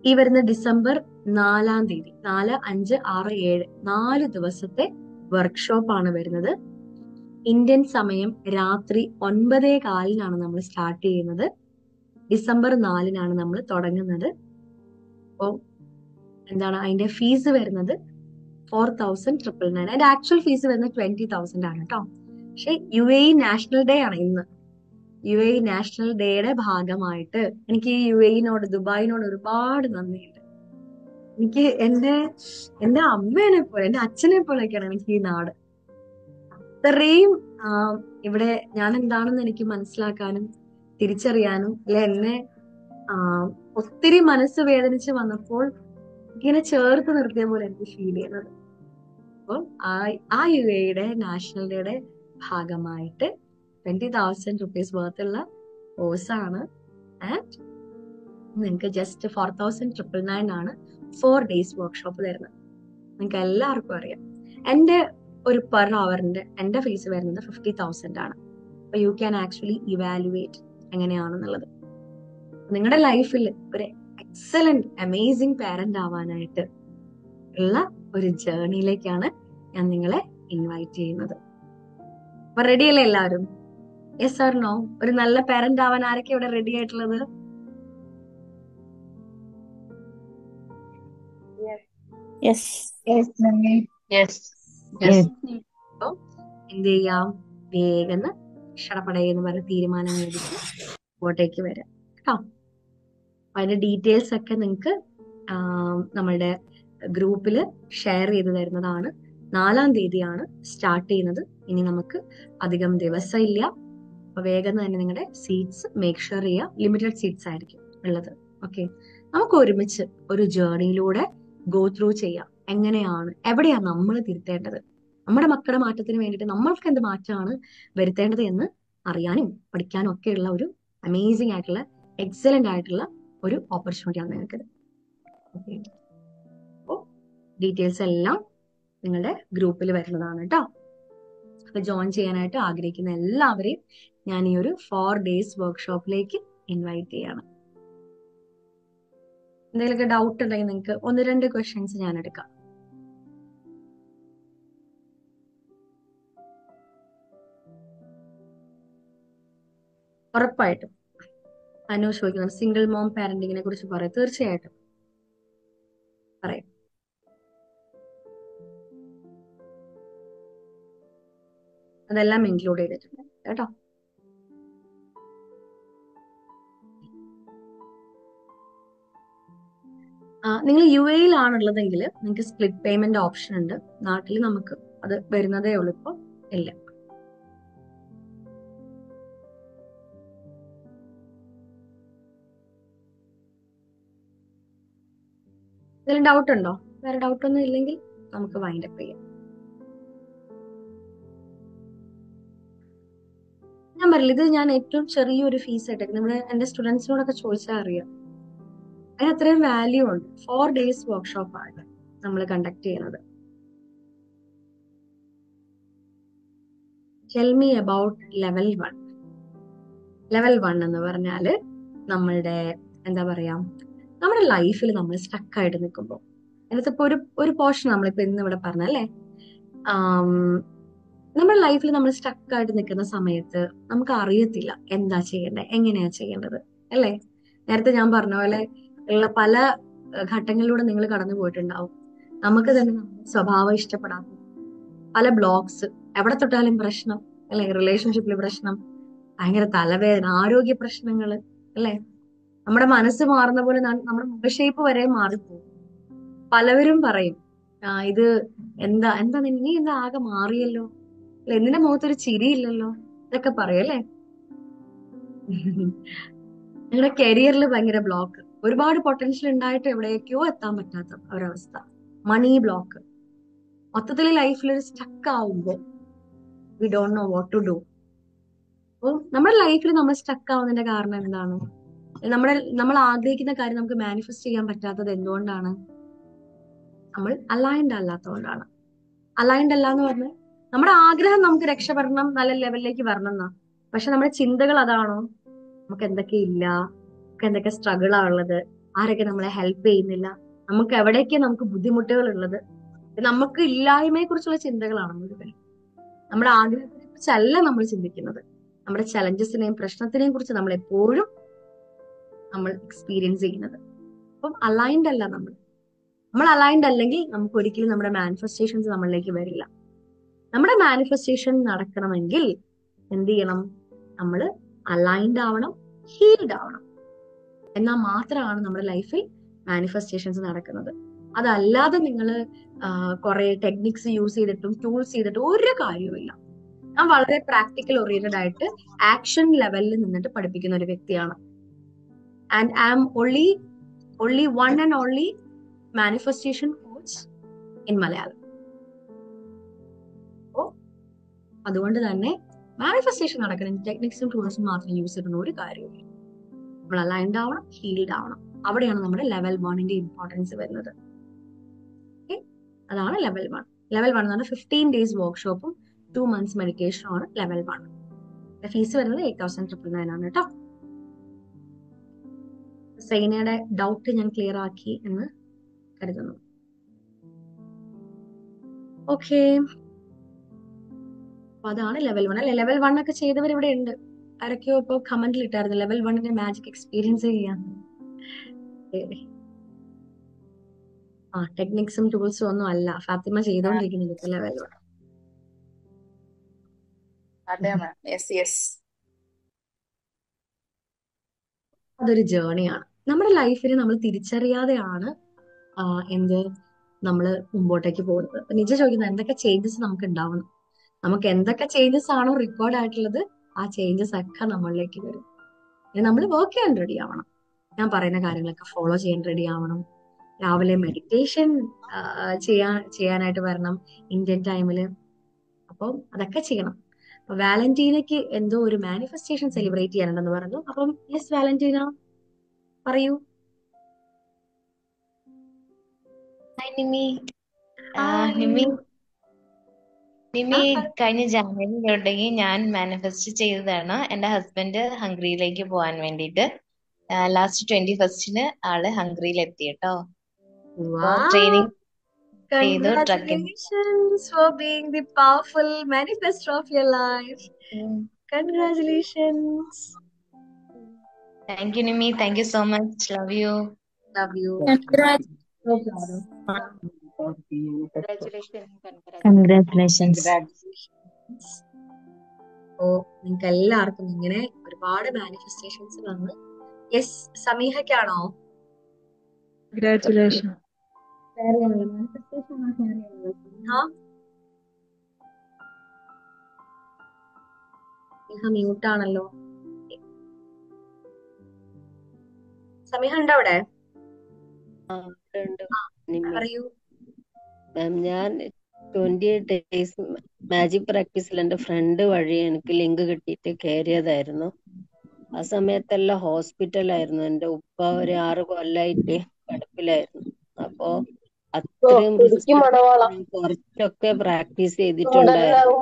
ഈ വരുന്ന ഡിസംബർ നാലാം തീയതി നാല് അഞ്ച് ആറ് ഏഴ് നാല് ദിവസത്തെ വർക്ക്ഷോപ്പാണ് വരുന്നത് ഇന്ത്യൻ സമയം രാത്രി ഒൻപതേ കാലിനാണ് നമ്മൾ സ്റ്റാർട്ട് ചെയ്യുന്നത് ഡിസംബർ നാലിനാണ് നമ്മൾ തുടങ്ങുന്നത് അപ്പോൾ എന്താണ് അതിന്റെ ഫീസ് വരുന്നത് ഫോർ തൗസൻഡ് ട്രിപ്പിൾ നയൻ അതിന്റെ ആക്ച്വൽ ഫീസ് വരുന്നത് ട്വന്റി തൗസൻഡ് ആണ് കേട്ടോ പക്ഷെ യു എ നാഷണൽ ഡേ ആണ് ഇന്ന് യു എ നാഷണൽ ഡേയുടെ ഭാഗമായിട്ട് എനിക്ക് ഈ യു എനോട് ദുബായിനോട് ഒരുപാട് നന്ദിയുണ്ട് എനിക്ക് എന്റെ എന്റെ അമ്മേനെ പോലെ എന്റെ അച്ഛനെ പോലെയൊക്കെയാണ് എനിക്ക് ഈ നാട് അത്രയും ആ, ഇവിടെ ഞാൻ എന്താണെന്ന് എനിക്ക് മനസ്സിലാക്കാനും തിരിച്ചറിയാനും അല്ലെ എന്നെ ആ, ഒത്തിരി മനസ്സ് വേദനിച്ച് വന്നപ്പോൾ ഇങ്ങനെ ചേർത്ത് നിർത്തിയ പോലെ എനിക്ക് ഫീൽ ചെയ്യുന്നത് അപ്പോൾ ആ ആ യു എയുടെ നാഷണൽ ഡേയുടെ ഭാഗമായിട്ട് ട്വന്റി തൗസൻഡ് റുപ്പീസ് വർത്തുള്ള കോഴ്സാണ് ആൻഡ് നിങ്ങൾക്ക് just four thousand triple nine ആണ് ഫോർ ഡേയ്സ് വർക്ക്ഷോപ്പ് തരുന്നത് നിങ്ങൾക്ക് എല്ലാവർക്കും അറിയാം എന്റെ ഒരു പെർ അവറിന്റെ എന്റെ ഫീസ് വരുന്നത് ഫിഫ്റ്റി തൗസൻഡ് ആണ് അപ്പൊ യു ക്യാൻ ആക്ച്വലി ഇവാലുവേറ്റ് എങ്ങനെയാണെന്നുള്ളത് നിങ്ങളുടെ ലൈഫിൽ ഒരു എക്സലന്റ് അമേസിംഗ് പാരന്റ് ആവാനായിട്ട് ഉള്ള ഒരു ജേർണിയിലേക്കാണ് ഞാൻ നിങ്ങളെ ഇൻവൈറ്റ് ചെയ്യുന്നത് അപ്പൊ റെഡി അല്ലേ എല്ലാവരും യെസ് ഓർ നോ ഒരു നല്ല പാരന്റ് ആവാൻ ആരൊക്കെ ഇവിടെ റെഡി ആയിട്ടുള്ളത് Yes. Yes, mummy. Yes. Yes. അപ്പൊ എന്ത് ചെയ്യാം വേഗം ഷടപടയെന്ന് പറഞ്ഞ തീരുമാനം മേടിച്ച് ഇങ്ങോട്ടേക്ക് വരാം കേട്ടോ അപ്പൊ അതിന്റെ ഡീറ്റെയിൽസ് ഒക്കെ നിങ്ങൾക്ക് നമ്മളുടെ ഗ്രൂപ്പിൽ ഷെയർ ചെയ്ത് തരുന്നതാണ് നാലാം തീയതിയാണ് സ്റ്റാർട്ട് ചെയ്യുന്നത് ഇനി നമുക്ക് അധികം ദിവസം ഇല്ല അപ്പൊ വേഗം തന്നെ നിങ്ങളുടെ സീറ്റ്സ് മേക്ക് ഷുവർ ചെയ്യുക ലിമിറ്റഡ് സീറ്റ്സ് ആയിരിക്കും ഉള്ളത് ഓക്കെ നമുക്ക് ഒരുമിച്ച് ഒരു ജേർണിയിലൂടെ ഗോ ത്രൂ ചെയ്യാം എങ്ങനെയാണ് എവിടെയാണ് നമ്മൾ തിരുത്തേണ്ടത് നമ്മുടെ മക്കളുടെ മാറ്റത്തിന് വേണ്ടിയിട്ട് നമ്മൾക്ക് എന്ത് മാറ്റമാണ് വരുത്തേണ്ടത് എന്ന് അറിയാനും പഠിക്കാനും ഒക്കെയുള്ള ഒരു അമേസിംഗ് ആയിട്ടുള്ള എക്സലന്റ് ആയിട്ടുള്ള ഒരു ഓപ്പർച്യൂണിറ്റിയാണ് നിങ്ങൾക്കിത് ഓക്കെ അപ്പോൾ ഡീറ്റെയിൽസ് എല്ലാം നിങ്ങളുടെ ഗ്രൂപ്പിൽ വരുന്നതാണ് കേട്ടോ അപ്പൊ ജോയിൻ ചെയ്യാനായിട്ട് ആഗ്രഹിക്കുന്ന എല്ലാവരെയും ഞാൻ ഈ ഒരു ഫോർ ഡേയ്സ് വർക്ക്ഷോപ്പിലേക്ക് ഇൻവൈറ്റ് ചെയ്യാണ് എന്തെങ്കിലുമൊക്കെ ഡൗട്ട് ഉണ്ടെങ്കിൽ നിങ്ങൾക്ക് ഒന്ന് രണ്ട് ക്വസ്റ്റ്യൻസ് ഞാൻ എടുക്കാം ഉറപ്പായിട്ടും അനു ചോദിക്കുന്നുണ്ട് സിംഗിൾ മോം പാരന്റിങ്ങിനെ കുറിച്ച് പറയാം തീർച്ചയായിട്ടും പറയാം അതെല്ലാം ഇൻക്ലൂഡ് ചെയ്തിട്ടുണ്ട് കേട്ടോ നിങ്ങൾ യു എയിലാണുള്ളതെങ്കിൽ നിങ്ങൾക്ക് സ്പ്ലിറ്റ് പേയ്മെന്റ് ഓപ്ഷൻ ഉണ്ട് നാട്ടിൽ നമുക്ക് അത് വരുന്നതേ ഉള്ളൂ ഇപ്പൊ ഇല്ല എന്തെങ്കിലും ഡൗട്ട് ഉണ്ടോ വേറെ ഡൗട്ട് ഒന്നും ഇല്ലെങ്കിൽ നമുക്ക് വൈൻഡ് അപ്പ് ചെയ്യാം ഞാൻ പറയില്ല ഇത് ഞാൻ ഏറ്റവും ചെറിയൊരു ഫീസ് ആയിട്ട് നമ്മുടെ എന്റെ സ്റ്റുഡൻസിനോടൊക്കെ ചോദിച്ചാൽ അറിയാം അതിന് അത്രയും വാല്യൂ ഉണ്ട് ഫോർ ഡേയ്സ് വർക്ക്ഷോപ്പ് ആണ് നമ്മൾ കണ്ടക്ട് ചെയ്യുന്നത് tell me about level one level one എന്ന് പറഞ്ഞാല് നമ്മളുടെ എന്താ പറയാ നമ്മുടെ ലൈഫിൽ നമ്മൾ സ്റ്റക്ക് ആയിട്ട് നിൽക്കുമ്പോൾ അതിനകത്ത് ഇപ്പൊ ഒരു ഒരു പോർഷൻ നമ്മളിപ്പോ ഇന്ന് ഇവിടെ പറഞ്ഞല്ലേ ആം, നമ്മുടെ ലൈഫിൽ നമ്മൾ സ്റ്റക്ക് ആയിട്ട് നിൽക്കുന്ന സമയത്ത് നമുക്ക് അറിയത്തില്ല എന്താ ചെയ്യേണ്ടത് എങ്ങനെയാ ചെയ്യേണ്ടത് അല്ലേ നേരത്തെ ഞാൻ പറഞ്ഞ പോലെ ഉള്ള പല ഏഹ്, ഘട്ടങ്ങളിലൂടെ നിങ്ങൾ കടന്നു പോയിട്ടുണ്ടാവും നമുക്ക് തന്നെ നമ്മുടെ സ്വഭാവം ഇഷ്ടപ്പെടാത്ത പല ബ്ലോക്സ് എവിടെ തൊട്ടാലും പ്രശ്നം അല്ലെ റിലേഷൻഷിപ്പിൽ പ്രശ്നം ഭയങ്കര തലവേദന ആരോഗ്യ പ്രശ്നങ്ങള് അല്ലെ നമ്മുടെ മനസ്സ് മാറുന്ന പോലെ ന- നമ്മുടെ മുഖഷേപ്പ് വരെ മാറിപ്പോകും പലവരും പറയും ആ ഇത് എന്താ എന്താ നീ നീ എന്താ ആകെ മാറിയല്ലോ അല്ലെ നിന്റെ മുഖത്തൊരു ചിരിയില്ലല്ലോ ഇതൊക്കെ പറയും അല്ലേ നിങ്ങളുടെ കരിയറിൽ ഭയങ്കര ബ്ലോക്ക് ഒരുപാട് പൊട്ടൻഷ്യൽ ഉണ്ടായിട്ട് എവിടേക്കോ എത്താൻ പറ്റാത്ത ഒരവസ്ഥ മണി ബ്ലോക്ക് മൊത്തത്തിൽ ലൈഫിൽ ഒരു സ്റ്റക്ക് ആവുമ്പോൾ we don't know what to do അപ്പോൾ നമ്മുടെ ലൈഫിൽ നമ്മൾ സ്റ്റക്ക് ആവുന്നതിന്റെ കാരണം എന്താണ് നമ്മുടെ നമ്മൾ ആഗ്രഹിക്കുന്ന കാര്യം നമുക്ക് മാനിഫെസ്റ്റ് ചെയ്യാൻ പറ്റാത്തത് എന്തുകൊണ്ടാണ് നമ്മൾ അലൈൻഡ് അല്ലാത്തതുകൊണ്ടാണ് അലൈൻഡ് അല്ല എന്ന് പറഞ്ഞാൽ നമ്മുടെ ആഗ്രഹം നമുക്ക് രക്ഷപ്പെടണം നല്ല ലെവലിലേക്ക് വരണം എന്നാ പക്ഷെ നമ്മുടെ ചിന്തകൾ അതാണോ നമുക്ക് എന്തൊക്കെ ഇല്ല നമുക്ക് എന്തൊക്കെ സ്ട്രഗിൾ ആ ഉള്ളത് ആരൊക്കെ നമ്മളെ ഹെൽപ്പ് ചെയ്യുന്നില്ല നമുക്ക് എവിടെയൊക്കെ നമുക്ക് ബുദ്ധിമുട്ടുകൾ ഉള്ളത് നമുക്ക് ഇല്ലായ്മയെ കുറിച്ചുള്ള ചിന്തകളാണ് മുഴുവൻ നമ്മുടെ ആഗ്രഹത്തിനെ കുറിച്ചല്ല നമ്മൾ ചിന്തിക്കുന്നത് നമ്മുടെ ചലഞ്ചസിനെയും പ്രശ്നത്തിനെയും കുറിച്ച് നമ്മൾ എപ്പോഴും നമ്മൾ എക്സ്പീരിയൻസ് ചെയ്യുന്നത് അപ്പം അലൈൻഡ് അല്ല നമ്മൾ നമ്മൾ അലൈൻഡ് അല്ലെങ്കിൽ നമുക്ക് ഒരിക്കലും നമ്മുടെ മാനിഫെസ്റ്റേഷൻസ് നമ്മളിലേക്ക് വരില്ല നമ്മുടെ മാനിഫെസ്റ്റേഷൻ നടക്കണമെങ്കിൽ എന്ത് ചെയ്യണം നമ്മൾ അലൈൻഡ് ആവണം ഹീൽഡ് ആവണം എന്നാൽ മാത്രമാണ് നമ്മുടെ ലൈഫിൽ മാനിഫെസ്റ്റേഷൻസ് നടക്കുന്നത് അതല്ലാതെ നിങ്ങൾ കുറെ ടെക്നിക്സ് യൂസ് ചെയ്തിട്ടും ടൂൾസ് ചെയ്തിട്ടും ഒരു കാര്യവുമില്ല ഞാൻ വളരെ പ്രാക്ടിക്കൽ ഓറിയന്റഡ് ആയിട്ട് ആക്ഷൻ ലെവലിൽ നിന്നിട്ട് പഠിപ്പിക്കുന്ന ഒരു വ്യക്തിയാണ് and I am only only one and only manifestation coach in Malayalam അപ്പോ അതുകൊണ്ട് തന്നെ മാനിഫെസ്റ്റേഷൻ നടക്കണം ടെക്നിക്സും ടൂൾസും മാത്രം യൂസ് ചെയ്തിട്ട് ഒരു കാര്യമില്ല നമ്മൾ അലൈൻഡ് ആവണം ഹീൽഡ് ആവണം അവിടെയാണ് നമ്മുടെ ലെവൽ വണ്ണിന്റെ ഇമ്പോർട്ടൻസ് വരുന്നത് Okay? അതാണ് ലെവൽ വൺ ലെവൽ വൺ എന്ന് പറഞ്ഞാൽ ഫിഫ്റ്റീൻ ഡേയ്സ് വർക്ക്ഷോപ്പും ടു മന്ത്സ് മെഡിറ്റേഷനും ആണ് ലെവൽ വൺ ഫീസ് വരുന്നത് എയ്റ്റ് തൗസൻഡ് ട്രിപ്പിൾ നയൻ ആണ് കേട്ടോ സൈനയുടെ ഡൗട്ട് ഞാൻ ക്ലിയർ ആക്കി എന്ന് കരുതുന്നു ഓക്കെ അപ്പൊ അതാണ് ലെവൽ വൺ അല്ലെ ലെവൽ വൺ ഒക്കെ ചെയ്തവർ ഇവിടെ ഉണ്ട് ആരൊക്കെയോ ഇപ്പൊ കമന്റിൽ ഇട്ടായിരുന്നു ലെവൽ വണ്ണിന്റെ മാജിക് എക്സ്പീരിയൻസ് ചെയ്യാൻ ഏ. ആ ടെക്നിക്സും ടൂൾസും ഒന്നും അല്ല ഫാത്തിമ ചെയ്തോണ്ടിരിക്കുന്നത് ഇപ്പൊ ലെവൽ വൺ അതെ മാം യെസ് യെസ് അതൊരു ജേണിയാണ് നമ്മുടെ ലൈഫിൽ നമ്മൾ തിരിച്ചറിയാതെയാണ് ആ, എന്ത് നമ്മൾ മുമ്പോട്ടേക്ക് പോകുന്നത് അപ്പൊ നിജ ചോദിക്കുന്നത് എന്തൊക്കെ ചേഞ്ചസ് നമുക്ക് ഉണ്ടാവണം നമുക്ക് എന്തൊക്കെ ചേഞ്ചസ് ആണോ റെക്കോർഡ് ആയിട്ടുള്ളത് ആ ചേഞ്ചസ് ഒക്കെ നമ്മളിലേക്ക് വരും നമ്മൾ വർക്ക് ചെയ്യാൻ റെഡി ആവണം ഞാൻ പറയുന്ന കാര്യങ്ങളൊക്കെ ഫോളോ ചെയ്യാൻ റെഡി ആവണം രാവിലെ മെഡിറ്റേഷൻ ചെയ്യാൻ ചെയ്യാനായിട്ട് വരണം ഇന്ത്യൻ ടൈമില് അപ്പം അതൊക്കെ ചെയ്യണം അപ്പൊ വാലന്റീനയ്ക്ക് എന്തോ ഒരു മാനിഫെസ്റ്റേഷൻ സെലിബ്രേറ്റ് ചെയ്യാനുണ്ടെന്ന് പറഞ്ഞു അപ്പം യെസ് വാലന്റീന പറയൂ ഹായ് നിമി ആ, ഹായ്. നിമി നിമി ആ, കഴിഞ്ഞ ജാനുവരി തൊട്ടേക്ക് ഞാൻ മാനിഫെസ്റ്റ് ചെയ്തതാണ് എന്റെ ഹസ്ബൻഡ് ഹംഗറിയിലേക്ക് പോകാൻ വേണ്ടിയിട്ട് ലാസ്റ്റ് ട്വന്റി ഫസ്റ്റിന് ആള് ഹംഗറിയിൽ എത്തി കേട്ടോ അപ്പൊ Wow. ട്രെയിനിങ് ചെയ്തു trekking Congratulations for being the powerful manifestor of your life. Congratulations. Thank you Nimi thank you so much love you Love you. No problem. Congratulations ഓ നിങ്ങൾക്ക് എല്ലാവർക്കും ഇങ്ങനെ ഒരുപാട് മാനിഫെസ്റ്റേഷൻസ് വന്ന് യെസ് സമീഹയ്ക്കാണോ Congratulations. ഷെയർ ചെയ്യാനുള്ളത് മാനിഫെസ്റ്റേഷൻ ആണോ ഷെയർ ചെയ്യാനുള്ളത് സമീഹ സമീഹ മ്യൂട്ട് ആണല്ലോ സമീഹ ഉണ്ടോ അവിടെ ആ, ഉണ്ട്. നിമ്മി. പറയൂ മാം ഞാൻ ട്വന്റി എയ്റ്റ് ഡേയ്സ് മാജിക് പ്രാക്ടീസിൽ എൻ്റെ ഫ്രണ്ട് വഴി എനിക്ക് ലിങ്ക് കിട്ടിയിട്ട് കയറിയതായിരുന്നു ആ സമയത്തെല്ലാം ഹോസ്പിറ്റലായിരുന്നു എൻ്റെ ഉപ്പ ഒരു ആറ് കൊല്ലായിട്ട് കിടപ്പിലായിരുന്നു അപ്പോ അത്രയും റിസ്ക് കുറച്ചൊക്കെ പ്രാക്ടീസ് ചെയ്തിട്ടുണ്ടായിരുന്നു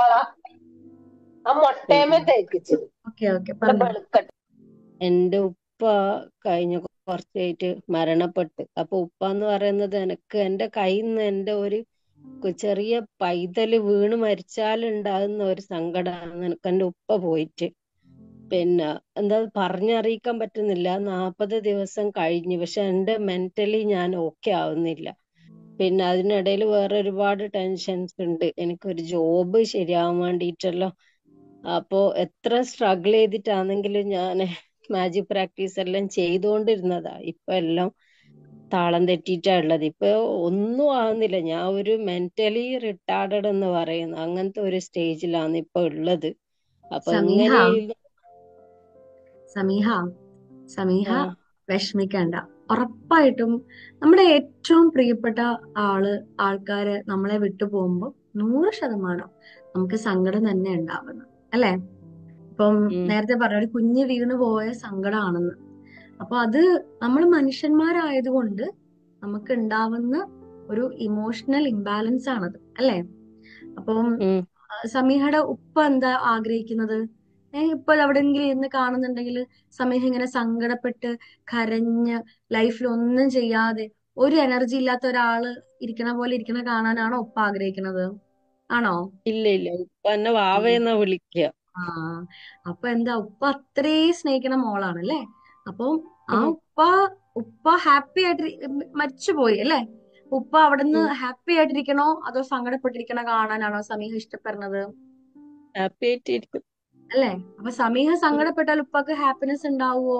ഓക്കെ ഓക്കെ പറഞ്ഞു എൻ്റെ ഉപ്പ കഴിഞ്ഞ കുറച്ചായിട്ട് മരണപ്പെട്ട് അപ്പൊ ഉപ്പ എന്ന് പറയുന്നത് എനിക്ക് എൻ്റെ കയ്യിൽ നിന്ന് എൻ്റെ ഒരു കു- ചെറിയ പൈതല് വീണ് മരിച്ചാലുണ്ടാകുന്ന ഒരു സങ്കടമാണ് എനിക്ക് എൻ്റെ ഉപ്പ പോയിട്ട് പിന്നെ എന്താ പറഞ്ഞറിയിക്കാൻ പറ്റുന്നില്ല നാപ്പത് ദിവസം കഴിഞ്ഞു പക്ഷെ എൻ്റെ മെന്റലി ഞാൻ ഓക്കെ ആവുന്നില്ല പിന്നെ അതിനിടയിൽ വേറെ ഒരുപാട് ടെൻഷൻസ് ഉണ്ട് എനിക്കൊരു ജോബ് ശരിയാവാൻ വേണ്ടിയിട്ടല്ലോ അപ്പോ എത്ര സ്ട്രഗിൾ ചെയ്തിട്ടാണെങ്കിലും ഞാൻ മാജിക് പ്രാക്ടീസ് എല്ലാം ചെയ്തുകൊണ്ടിരുന്നതാ ഇപ്പൊ എല്ലാം താളം തെറ്റിയിട്ടാ ഉള്ളത് ഇപ്പൊ ഒന്നും ആവുന്നില്ല ഞാൻ ഒരു മെന്റലി റിട്ടാർഡഡ് എന്ന് പറയുന്നു അങ്ങനത്തെ ഒരു സ്റ്റേജിലാണ് ഇപ്പൊ ഉള്ളത് അപ്പൊ സമീഹ ഇങ്ങനെ സമീഹ സമീഹ ആ വിഷമിക്കണ്ട ഉറപ്പായിട്ടും നമ്മുടെ ഏറ്റവും പ്രിയപ്പെട്ട ആള് ആൾക്കാര് നമ്മളെ വിട്ടു പോകുമ്പോൾ നൂറ് ശതമാനം നമുക്ക് സങ്കടം തന്നെ ഉണ്ടാവുന്നത് അല്ലെ ഇപ്പം ഉം നേരത്തെ പറഞ്ഞ ഒരു കുഞ്ഞ് വീണ് പോയ സങ്കടമാണെന്ന് അപ്പൊ അത് നമ്മൾ മനുഷ്യന്മാരായതുകൊണ്ട് നമുക്ക് ഉണ്ടാവുന്ന ഒരു ഇമോഷണൽ ഇംബാലൻസ് ആണത് അല്ലെ അപ്പം ഉം ആ, സമീഹയുടെ ഉപ്പ എന്താ ആഗ്രഹിക്കുന്നത് ഏഹ് ഇപ്പോൾ എവിടെയെങ്കിലും ഇരുന്ന് കാണുന്നുണ്ടെങ്കിൽ സമീഹ ഇങ്ങനെ സങ്കടപ്പെട്ട് കരഞ്ഞ് ലൈഫിൽ ഒന്നും ചെയ്യാതെ ഒരു എനർജി ഇല്ലാത്ത ഒരാള് ഇരിക്കണ പോലെ ഇരിക്കണ കാണാനാണോ ഉപ്പ ആഗ്രഹിക്കുന്നത് ആണോ ഇല്ല ഇല്ല ഉപ്പ എന്നെ വാവേന്നാ വിളിക്കുക ആ അപ്പൊ എന്താ ഉപ്പ അത്രയും സ്നേഹിക്കണ മോളാണ് അല്ലേ അപ്പൊ ആ ഉം, ഉപ്പ ഉപ്പ ഹാപ്പി ആയിട്ട് ഇരി- മരിച്ചുപോയി അല്ലേ ഉപ്പ അവിടുന്ന് ഉം. ഹാപ്പി ആയിട്ടിരിക്കണോ അതോ സങ്കടപ്പെട്ടിരിക്കണ കാണാനാണോ സമീഹ ഇഷ്ടപ്പെടുന്നത് ഹാപ്പി ആയിട്ടിരിക്കും അല്ലേ അപ്പൊ സമീഹ ഉം. സങ്കടപ്പെട്ടാൽ ഉപ്പക്ക് ഹാപ്പിനെസ് ഉണ്ടാവുമോ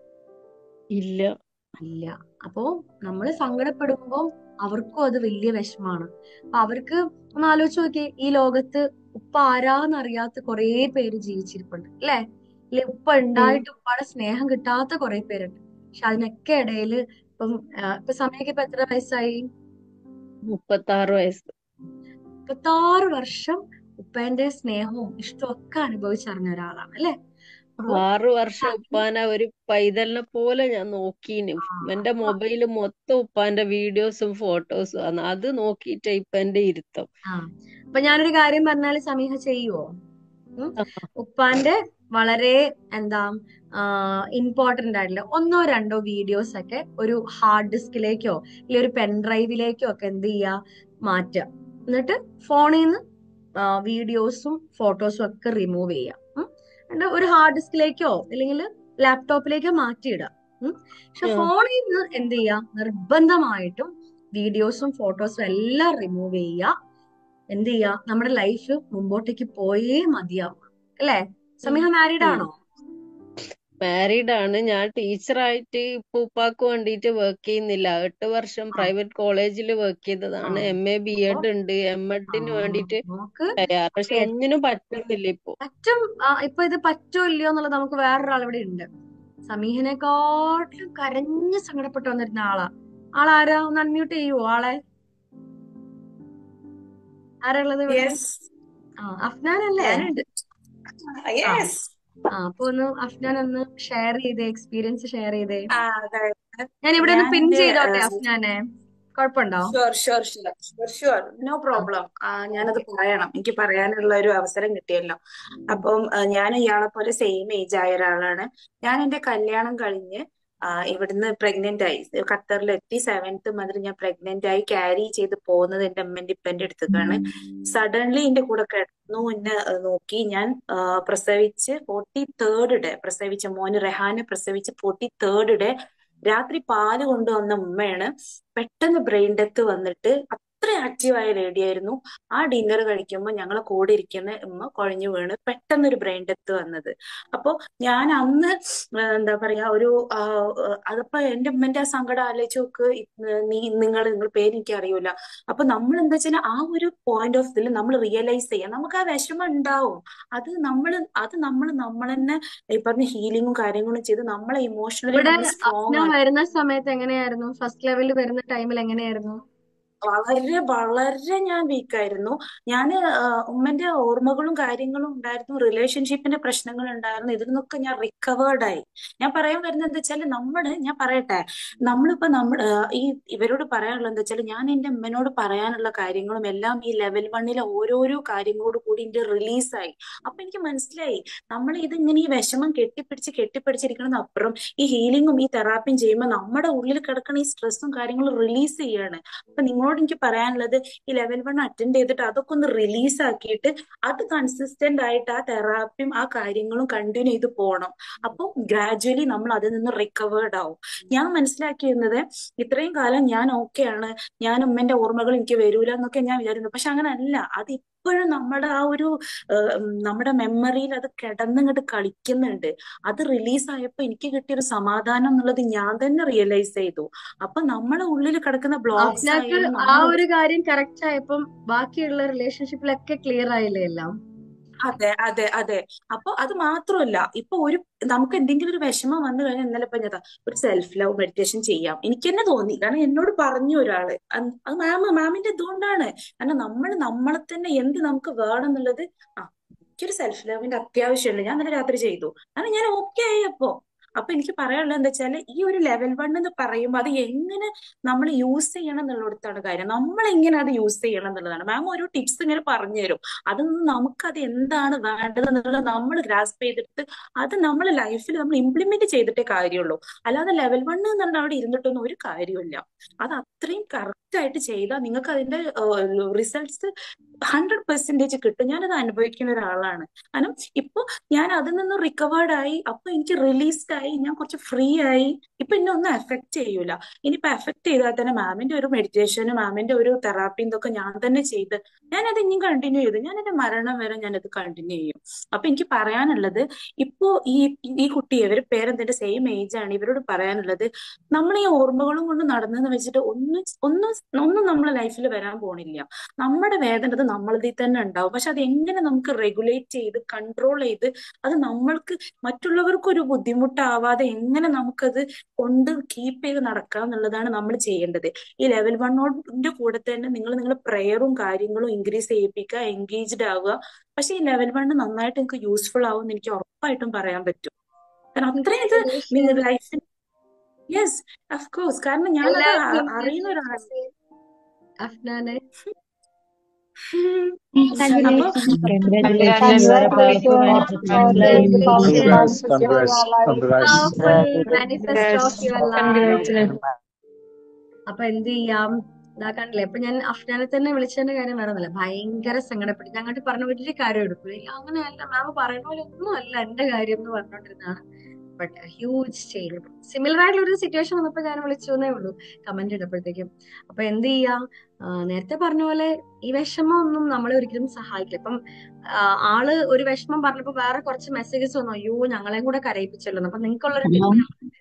ഇല്ല ഇല്ല അപ്പോ നമ്മള് സങ്കടപ്പെടുമ്പോ അവർക്കും അത് വലിയ വിഷമാണ് അപ്പൊ അവർക്ക് ഒന്ന് ആലോചിച്ച് നോക്കിയേ ഈ ലോകത്ത് ഉപ്പ ആരാന്നറിയാത്ത കുറേ പേര് ജീവിച്ചിരിപ്പുണ്ട് അല്ലേ അല്ലെ ഉപ്പ ഉം. ഉണ്ടായിട്ട് ഉപ്പാടെ സ്നേഹം കിട്ടാത്ത കുറെ പേരുണ്ട് പക്ഷെ അതിനൊക്കെ ഇടയില് ഇപ്പം ആ, ഇപ്പൊ സമയക്ക് ഇപ്പൊ എത്ര വയസ്സായി മുപ്പത്താറ് വയസ്സ് മുപ്പത്താറ് വർഷം ഉപ്പേന്റെ സ്നേഹവും ഇഷ്ടവും ഒക്കെ അനുഭവിച്ചറിഞ്ഞ ഒരാളാണ് അല്ലെ അപ്പൊ ആറ് വർഷം ഉപ്പാനെ ഒരു പൈതലിനെ പോലെ ഞാൻ നോക്കീന് ആ, എന്റെ അപ്പൊ മൊബൈല് മൊത്തം ഉപ്പാന്റെ വീഡിയോസും ഫോട്ടോസും ആണ് അത് നോക്കിയിട്ടാ ഇപ്പൊ എന്റെ ഇരുത്തം ആ അപ്പൊ ഞാനൊരു കാര്യം പറഞ്ഞാല് സമീഹ ചെയ്യുവോ ഉം. ആ, ഉപ്പാന്റെ വളരെ എന്താ ഇമ്പോർട്ടന്റ് ആയിട്ടുള്ള ഒന്നോ രണ്ടോ വീഡിയോസ് ഒക്കെ ഒരു ഹാർഡ് ഡിസ്കിലേക്കോ ഇല്ല ഒരു പെൻ ഡ്രൈവിലേക്കോ ഒക്കെ എന്ത് ചെയ്യുക മാറ്റുക എന്നിട്ട് ഫോണിൽ നിന്ന് വീഡിയോസും ഫോട്ടോസും ഒക്കെ റിമൂവ് ചെയ്യുക ഉം. എന്നിട്ട് ഒരു ഹാർഡ് ഡിസ്കിലേക്കോ അല്ലെങ്കിൽ ലാപ്ടോപ്പിലേക്കോ മാറ്റിയിടുക ഉം. പക്ഷെ ആ, ഫോണിൽ നിന്ന് എന്ത് ചെയ്യുക നിർബന്ധമായിട്ടും വീഡിയോസും ഫോട്ടോസും എല്ലാം റിമൂവ് ചെയ്യുക എന്ത് ചെയ്യാ നമ്മുടെ ലൈഫ് മുമ്പോട്ടേക്ക് പോയേ മതിയാവും അല്ലേ ഉം, സമീഹ മാരീഡ് ഉം. ആണോ മാരീഡ് ആണ് ഞാൻ ടീച്ചറായിട്ട് ഇപ്പൊ ഉപ്പാക്ക് വേണ്ടിയിട്ട് വർക്ക് ചെയ്യുന്നില്ല എട്ട് വർഷം ആ പ്രൈവറ്റ് കോളേജിൽ വർക്ക് ആ ചെയ്തതാണ് എം എ ബി അപ്പൊ എഡ് ഉണ്ട് എം ആ എഡിന് വേണ്ടിയിട്ട് നമുക്ക് തയ്യാറ് അപ്പൊ പക്ഷെ എ- ഒന്നിനും പറ്റുന്നില്ല ഇപ്പൊ പറ്റും ആ, ഇപ്പൊ ഇത് പറ്റോ ഇല്ലയോ എന്നുള്ളത് നമുക്ക് വേറൊരാൾ ഇവിടെ ഉണ്ട് സമീഹിനെക്കാട്ടിലും കരഞ്ഞ് സങ്കടപ്പെട്ട് വന്നിരുന്ന ആളാ ആളാരാ ഒന്ന് അൺമ്യൂട്ട് ചെയ്യുവോ ആളെ ആരാ ഉള്ളത് ഇവിടെ യെസ് ആ അഫ്നാൻ അല്ലേ ഞാനുണ്ട് ആ യെസ് ആ അപ്പൊ ഒന്ന് അഫ്നാൻ ഒന്ന് ഷെയർ ചെയ്തേ എക്സ്പീരിയൻസ് ഷെയർ ചെയ്തേ ആ അതായത് ഞാൻ ഇവിടെ ഒന്ന് ഞാൻ പിൻ എന്റെ ചെയ്തോട്ടെ അഫ്നാനെ കുഴപ്പമുണ്ടോ sure sure sure sure sure no ആ പ്രോബ്ലം ഞാനത് ഓക്കെ പറയണം എനിക്ക് പറയാനുള്ള ഒരു അവസരം കിട്ടിയല്ലോ അപ്പം ആ, ഞാൻ ഇയാളെ പോലെ സെയിം ഏജ് ആയ ഒരാളാണ് ഞാൻ എന്റെ കല്യാണം കഴിഞ്ഞ് ആ, ഇവിടുന്ന് പ്രഗ്നന്റ് ആയി ഖത്തറിലെത്തി സെവൻത്ത് മന്തിൽ ഞാൻ പ്രഗ്നന്റ് ആയി ക്യാരി ചെയ്ത് പോകുന്നത് എന്റെ അമ്മന്റെ ഇപ്പന്റെ അടുത്തേക്കാണ് സഡൻലി എന്റെ കൂടെ കിടന്നു എന്നെ ആ, നോക്കി ഞാൻ ആ, പ്രസവിച്ച് ഫോർട്ടി തേർഡ് ഡേ പ്രസവിച്ച മോന് റെഹാനെ പ്രസവിച്ച് ഫോർട്ടി തേർഡ് ഡേ രാത്രി പാല് കൊണ്ടുവന്ന ഉമ്മയാണ് പെട്ടെന്ന് ബ്രെയിൻ ഡെത്ത് വന്നിട്ട് അത്ര ആക്റ്റീവായ ലേഡി ആയിരുന്നു ആ ഡിന്നർ കഴിക്കുമ്പോൾ ഞങ്ങളെ കൂടെ ഇരിക്കുന്ന ഉമ്മ കുഴഞ്ഞു വീണ് പെട്ടെന്ന് ഒരു ബ്രെയിൻ ഡെത്ത് വന്നത് അപ്പൊ ഞാൻ അന്ന് ആ, എന്താ പറയാ ഒരു ആ, ആ, അതപ്പോ എന്റെ ഉമ്മന്റെ ആ സങ്കടം ആലോചിച്ച് നോക്ക് ഇ- നീ നിങ്ങൾ നിങ്ങൾ പേര് എനിക്ക് അറിയൂല അപ്പൊ നമ്മൾ എന്താ വെച്ചാൽ ആ ഒരു പോയിന്റ് ഓഫ് ഇതിൽ നമ്മൾ റിയലൈസ് ചെയ്യാം നമുക്ക് ആ വിഷമം ഉണ്ടാവും അത് നമ്മൾ അത് നമ്മൾ നമ്മൾ തന്നെ ഈ പറഞ്ഞ ഹീലിങ്ങും കാര്യങ്ങളും ചെയ്ത് നമ്മളെ ഇമോഷണലി ഇവിടെ നമ്മൾ സ്ട്രോങ് അഫ്നാൻ ആക്കി വരുന്ന സമയത്ത് എങ്ങനെയായിരുന്നു ഫസ്റ്റ് ലെവലിൽ വരുന്ന ടൈമിൽ എങ്ങനെയായിരുന്നു വളരെ വളരെ ഞാൻ വീക്കായിരുന്നു ഞാൻ ഉമ്മന്റെ ഓർമ്മകളും കാര്യങ്ങളും ഉണ്ടായിരുന്നു റിലേഷൻഷിപ്പിന്റെ പ്രശ്നങ്ങൾ ഉണ്ടായിരുന്നു ഇതിൽ നിന്നൊക്കെ ഞാൻ റിക്കവേർഡ് ആയി ഞാൻ പറയാൻ വരുന്നത് എന്താ വെച്ചാൽ നമ്മള് ഞാൻ പറയട്ടെ നമ്മളിപ്പോ നമ്മൾ ഈ ഇവരോട് പറയാനുള്ളത് എന്താ വെച്ചാൽ ഞാൻ എന്റെ അമ്മനോട് പറയാനുള്ള കാര്യങ്ങളും എല്ലാം ഈ ലെവൽ വണ്ണിലെ ഓരോരോ കാര്യങ്ങളോട് കൂടി എന്റെ റിലീസായി അപ്പൊ എനിക്ക് മനസ്സിലായി നമ്മൾ ഇതിങ്ങനെ ഈ വിഷമം കെട്ടിപ്പിടിച്ച് കെട്ടിപ്പിടിച്ചിരിക്കുന്നതിന് അപ്പുറം ഈ ഹീലിങ്ങും ഈ തെറാപ്പിയും ചെയ്യുമ്പോൾ നമ്മുടെ ഉള്ളിൽ കിടക്കുന്ന ഈ സ്ട്രെസ്സും കാര്യങ്ങളും റിലീസ് ചെയ്യാണ് അപ്പൊ നിങ്ങളോട് എനിക്ക് പറയാനുള്ളത് ഈ ലെവൽ വൺ അറ്റൻഡ് ചെയ്തിട്ട് അതൊക്കെ ഒന്ന് റിലീസ് ആക്കിയിട്ട് അത് കൺസിസ്റ്റന്റ് ആയിട്ട് ആ തെറാപ്പിയും ആ കാര്യങ്ങളും കണ്ടിന്യൂ ചെയ്ത് പോകണം അപ്പൊ ഗ്രാജുവലി നമ്മൾ അതിൽ നിന്ന് റിക്കവേർഡ് ആവും ഞാൻ മനസ്സിലാക്കിയിരുന്നത് ഇത്രയും കാലം ഞാൻ ഓക്കെയാണ് ഞാൻ ഉമ്മന്റെ ഓർമ്മകൾ എനിക്ക് വരൂല എന്നൊക്കെ ഞാൻ വിചാരിക്കുന്നു പക്ഷെ അങ്ങനെ അല്ല അത് ഇപ്പോഴും നമ്മുടെ ആ ഒരു ഏഹ്, ഉം, നമ്മുടെ മെമ്മറിയിൽ അത് കിടന്നിങ്ങോട്ട് കളിക്കുന്നുണ്ട് അത് റിലീസ് ആയപ്പോ എനിക്ക് കിട്ടിയൊരു സമാധാനം എന്നുള്ളത് ഞാൻ തന്നെ റിയലൈസ് ചെയ്തു അപ്പൊ നമ്മളെ ഉള്ളിൽ കിടക്കുന്ന ബ്ലോക്സ് അഫ്നാക്ക് ആയാലും ആ നമ്മൾ ഒരു കാര്യം കറക്റ്റ് ആയപ്പം ബാക്കിയുള്ള റിലേഷൻഷിപ്പിലൊക്കെ ക്ലിയർ ആയില്ലേ എല്ലാം അതെ അതെ അതെ അപ്പൊ അത് മാത്രമല്ല ഇപ്പൊ ഒരു നമുക്ക് എന്തെങ്കിലും ഒരു വിഷമം വന്നു കഴിഞ്ഞാൽ ഇന്നലെ പറഞ്ഞതാ ഒരു സെൽഫ് ലവ് മെഡിറ്റേഷൻ ചെയ്യാം എനിക്ക് തന്നെ തോന്നി കാരണം എന്നോട് പറഞ്ഞു ഒരാള് അന്ന് അത് മാം മാമിന്റെ ഇതുകൊണ്ടാണ് കാരണം നമ്മൾ നമ്മളെ തന്നെ എന്ത് നമുക്ക് വേണം എന്നുള്ളത് ആ എനിക്കൊരു സെൽഫ് ലവിന്റെ അത്യാവശ്യമുണ്ട് ഞാൻ ഇന്നലെ രാത്രി ചെയ്തു കാരണം ഞാൻ ഓക്കെ ആയി അപ്പോ അപ്പൊ എനിക്ക് പറയാനുള്ളത് എന്താ വെച്ചാല് ഈ ഒരു ലെവൽ വൺ എന്ന് പറയുമ്പോൾ അത് എങ്ങനെ നമ്മൾ യൂസ് ചെയ്യണം എന്നുള്ളിടത്താണ് കാര്യം നമ്മൾ എങ്ങനെ അത് യൂസ് ചെയ്യണം എന്നുള്ളതാണ് മാം ഓരോ ടിപ്സ് ഇങ്ങനെ പറഞ്ഞു തരും അതൊന്നും നമുക്കത് എന്താണ് വേണ്ടത് എന്നുള്ളത് നമ്മൾ ഗ്രാസ്പ് ചെയ്തെടുത്ത് അത് നമ്മളെ ലൈഫിൽ നമ്മൾ ഇംപ്ലിമെന്റ് ചെയ്തിട്ടേ കാര്യമുള്ളൂ അല്ലാതെ ലെവൽ വൺ എന്ന് പറഞ്ഞാൽ അവിടെ ഇരുന്നിട്ടൊന്നും ഒരു കാര്യമില്ല അത് അത്രയും കറക്റ്റ് ആയിട്ട് ചെയ്താൽ നിങ്ങൾക്ക് അതിന്റെ റിസൾട്ട്സ് ഹൺഡ്രഡ് പെർസെന്റേജ് കിട്ടും ഞാനത് അനുഭവിക്കുന്ന ഒരാളാണ് കാരണം ഇപ്പൊ ഞാൻ അതിൽ നിന്ന് റിക്കവേർഡ് ആയി അപ്പൊ എനിക്ക് റിലീസ്ഡ് ആയി ഞാൻ കുറച്ച് ഫ്രീ ആയി ഇപ്പൊ എന്നെ ഒന്നും എഫക്ട് ചെയ്യൂല ഇനിയിപ്പോ എഫക്ട് ചെയ്താൽ തന്നെ മാമിന്റെ ഒരു മെഡിറ്റേഷനും മാമിന്റെ ഒരു തെറാപ്പിയും ഇതൊക്കെ ഞാൻ തന്നെ ചെയ്ത് ഞാനത് ഇനിയും കണ്ടിന്യൂ ചെയ്തു ഞാൻ എന്റെ മരണം വരെ ഞാനത് കണ്ടിന്യൂ ചെയ്യും അപ്പൊ എനിക്ക് പറയാനുള്ളത് ഇപ്പോ ഈ ഈ കുട്ടി ഇവര് പേരെന്തിന്റെ സെയിം ഏജ് ആണ് ഇവരോട് പറയാനുള്ളത് നമ്മൾ ഈ ഓർമ്മകളും കൊണ്ട് നടന്നെന്ന് വെച്ചിട്ട് ഒന്നും ഒന്നും ഒന്നും നമ്മളെ ലൈഫിൽ വരാൻ പോണില്ല നമ്മുടെ വേദന അത് നമ്മളതിൽ തന്നെ ഉണ്ടാവും പക്ഷെ അത് എങ്ങനെ നമുക്ക് റെഗുലേറ്റ് ചെയ്ത് കൺട്രോൾ ചെയ്ത് അത് നമ്മൾക്ക് മറ്റുള്ളവർക്ക് ഒരു ബുദ്ധിമുട്ടാവാതെ എങ്ങനെ നമുക്കത് കൊണ്ട് കീപ്പ് ചെയ്ത് നടക്കാം എന്നുള്ളതാണ് നമ്മൾ ചെയ്യേണ്ടത് ഈ ലെവൽ വണ്ണോടിന്റെ കൂടെ തന്നെ നിങ്ങൾ നിങ്ങളുടെ പ്രയറും കാര്യങ്ങളും ഇൻക്രീസ് ചെയ്യിപ്പിക്കുക എൻഗേജ്ഡ് ആവുക പക്ഷെ ഈ ലെവൽ വണ്ണ് നന്നായിട്ട് നിങ്ങൾക്ക് യൂസ്ഫുൾ ആവും എന്ന് എനിക്ക് ഉറപ്പായിട്ടും പറയാൻ പറ്റും കാരണം അത്രയും ഇത് നിങ്ങളുടെ കൺഗ്രാറ്റുലേഷൻസ് ലൈഫിൽ യെസ് അഫ് കോഴ്സ് കാരണം ഞാനത് എല്ലാവർക്കും അ- അറിയുന്ന ഒരാളാണ് കൺഗ്രാറ്റുലേഷൻസ് അഫ്നാനെ അപ്പൊ Congratulations. Congratulations. Congrats, congrats. Powerful manifest of your life. Congratulations. അപ്പൊ എന്ത് ചെയ്യാം ഇതാ കണ്ടില്ലേ അപ്പൊ ഞാൻ അഫ്നാനെ തന്നെ വിളിച്ചതിന്റെ കാര്യം വേറെ ഒന്നുമല്ല ഭയങ്കര സങ്കടപ്പെട്ടു ഞാൻ അങ്ങോട്ട് പറഞ്ഞ ഒരു കാര്യം എടുക്കും അങ്ങനെയല്ല മാം പറയുന്ന പോലെ ഒന്നും അല്ല എന്റെ കാര്യം എന്ന് പറഞ്ഞോണ്ടിരുന്നതാണ് ബട്ട് ഹ്യൂജ് ചേഞ്ച് സിമിലർ ആയിട്ടുള്ള ഒരു സിറ്റുവേഷൻ വന്നപ്പോ ഞാൻ വിളിച്ചു എന്നേ ഉള്ളൂ കമന്റ് ഇട്ടപ്പോഴത്തേക്കും അപ്പൊ എന്ത് ചെയ്യാം ആ, നേരത്തെ പറഞ്ഞ പോലെ ഈ വിഷമം ഒന്നും നമ്മളെ ഒരിക്കലും സഹായിക്കില്ല ഇപ്പം ആ, ആള് ഒരു വിഷമം പറഞ്ഞപ്പോ വേറെ കുറച്ച് മെസ്സേജസ് വന്നു അയ്യോ ഞങ്ങളെയും കൂടെ കരയിപ്പിച്ചല്ലോ അപ്പൊ നിങ്ങൾക്കുള്ളൊരു ഹലോ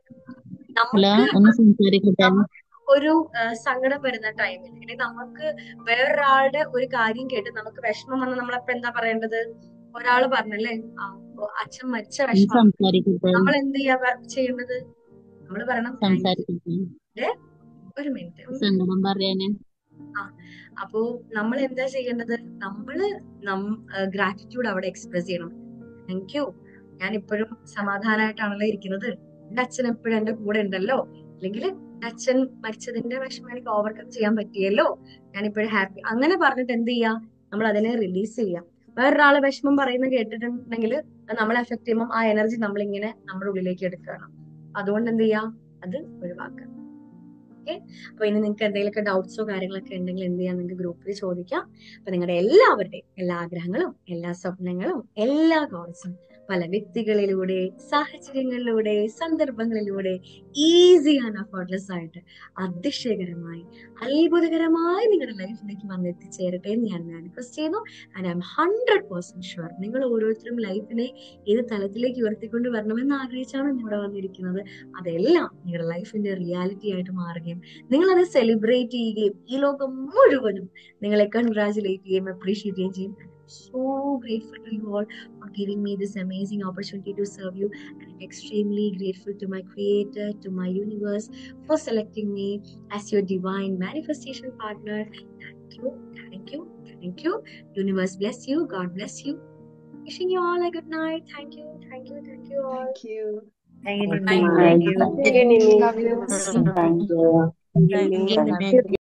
ടിപ്പ് ഹലോ നമുക്ക് ഒന്ന് സംസാരിക്കട്ടെ നമുക്ക് ഒരു ആ, സങ്കടം വരുന്ന ടൈമിൽ അല്ലെങ്കിൽ നമുക്ക് വേറൊരാളുടെ ഒരു കാര്യം കേട്ട് നമുക്ക് വിഷമം വന്ന് നമ്മളപ്പോ എന്താ പറയേണ്ടത് ഒരാള് പറഞ്ഞല്ലേ ആ, ഓ, അച്ഛൻ മരിച്ച ഒന്ന് വിഷമം സംസാരിക്കട്ടെ നമ്മൾ എന്ത് ചെയ്യാ പ- ചെയ്യേണ്ടത് നമ്മൾ പറയണം താങ്ക് സംസാരിക്കട്ടെ ഒരു മിനിറ്റ് സങ്കടം പറയാന് ആ അപ്പോ നമ്മൾ എന്താ ചെയ്യേണ്ടത് നമ്മള് നം ഗ്രാറ്റിറ്റ്യൂഡ് അവിടെ എക്സ്പ്രസ് ചെയ്യണം താങ്ക് യു ഞാൻ ഇപ്പോഴും സമാധാനമായിട്ടാണല്ലോ ഇരിക്കുന്നത് എന്റെ അച്ഛൻ എപ്പോഴും എന്റെ കൂടെ ഉണ്ടല്ലോ അല്ലെങ്കിൽ എന്റെ അച്ഛൻ മരിച്ചതിന്റെ വിഷമം എനിക്ക് ഓവർകം ചെയ്യാൻ പറ്റിയല്ലോ ഞാൻ ഇപ്പോഴും ഹാപ്പി അങ്ങനെ പറഞ്ഞിട്ട് എന്ത് ചെയ്യാ നമ്മൾ അതിനെ റിലീസ് ചെയ്യാം വേറൊരാള് വിഷമം പറയുന്നത് കേട്ടിട്ടുണ്ടെങ്കിൽ നമ്മളെ എഫക്ട് ചെയ്യുമ്പോൾ ആ എനർജി നമ്മളിങ്ങനെ നമ്മുടെ ഉള്ളിലേക്ക് എടുക്കണം അതുകൊണ്ട് എന്ത് ചെയ്യാം അത് ഒഴിവാക്കാം ഓക്കെ അപ്പൊ ഇനി നിങ്ങൾക്ക് എന്തെങ്കിലുമൊക്കെ ഡൗട്ട്സോ കാര്യങ്ങളൊക്കെ ഉണ്ടെങ്കിൽ എന്ത് ചെയ്യാം നിങ്ങൾക്ക് ഗ്രൂപ്പിൽ ചോദിക്കാം അപ്പൊ നിങ്ങളുടെ എല്ലാവരുടെയും എല്ലാ ആഗ്രഹങ്ങളും എല്ലാ സ്വപ്നങ്ങളും എല്ലാ ഗോൾസും പല വ്യക്തികളിലൂടെ സാഹചര്യങ്ങളിലൂടെ സന്ദർഭങ്ങളിലൂടെ ഈസി ആൻഡ് അഫോർഡ്ലെസ് ആയിട്ട് അതിശയകരമായി അത്ഭുതകരമായി നിങ്ങളുടെ ലൈഫിലേക്ക് വന്ന് എത്തിച്ചേരട്ടെ എന്ന് ഞാൻ മാനിഫെസ്റ്റ് ചെയ്യുന്നു and I am hundred percent sure നിങ്ങൾ ഓരോരുത്തരും ലൈഫിനെ ഏത് തലത്തിലേക്ക് ഉയർത്തിക്കൊണ്ട് വരണമെന്ന് ആഗ്രഹിച്ചാണ് ഇവിടെ വന്നിരിക്കുന്നത് അതെല്ലാം നിങ്ങളുടെ ലൈഫിന്റെ റിയാലിറ്റി ആയിട്ട് മാറുകയും നിങ്ങൾ അത് സെലിബ്രേറ്റ് ചെയ്യുകയും ഈ ലോകം മുഴുവനും നിങ്ങളെ കൺഗ്രാചുലേറ്റ് ചെയ്യുകയും അപ്രീഷിയേറ്റ് ചെയ്യുകയും ചെയ്യും so grateful to you all for giving me this amazing opportunity to serve you and i'm extremely grateful to my creator to my universe for selecting me as your divine manifestation partner thank you thank you thank you universe bless you god bless you wishing you all a good night thank you thank you thank you all Thank you. Thank you. Thank you, Nini. Thank you. Thank you.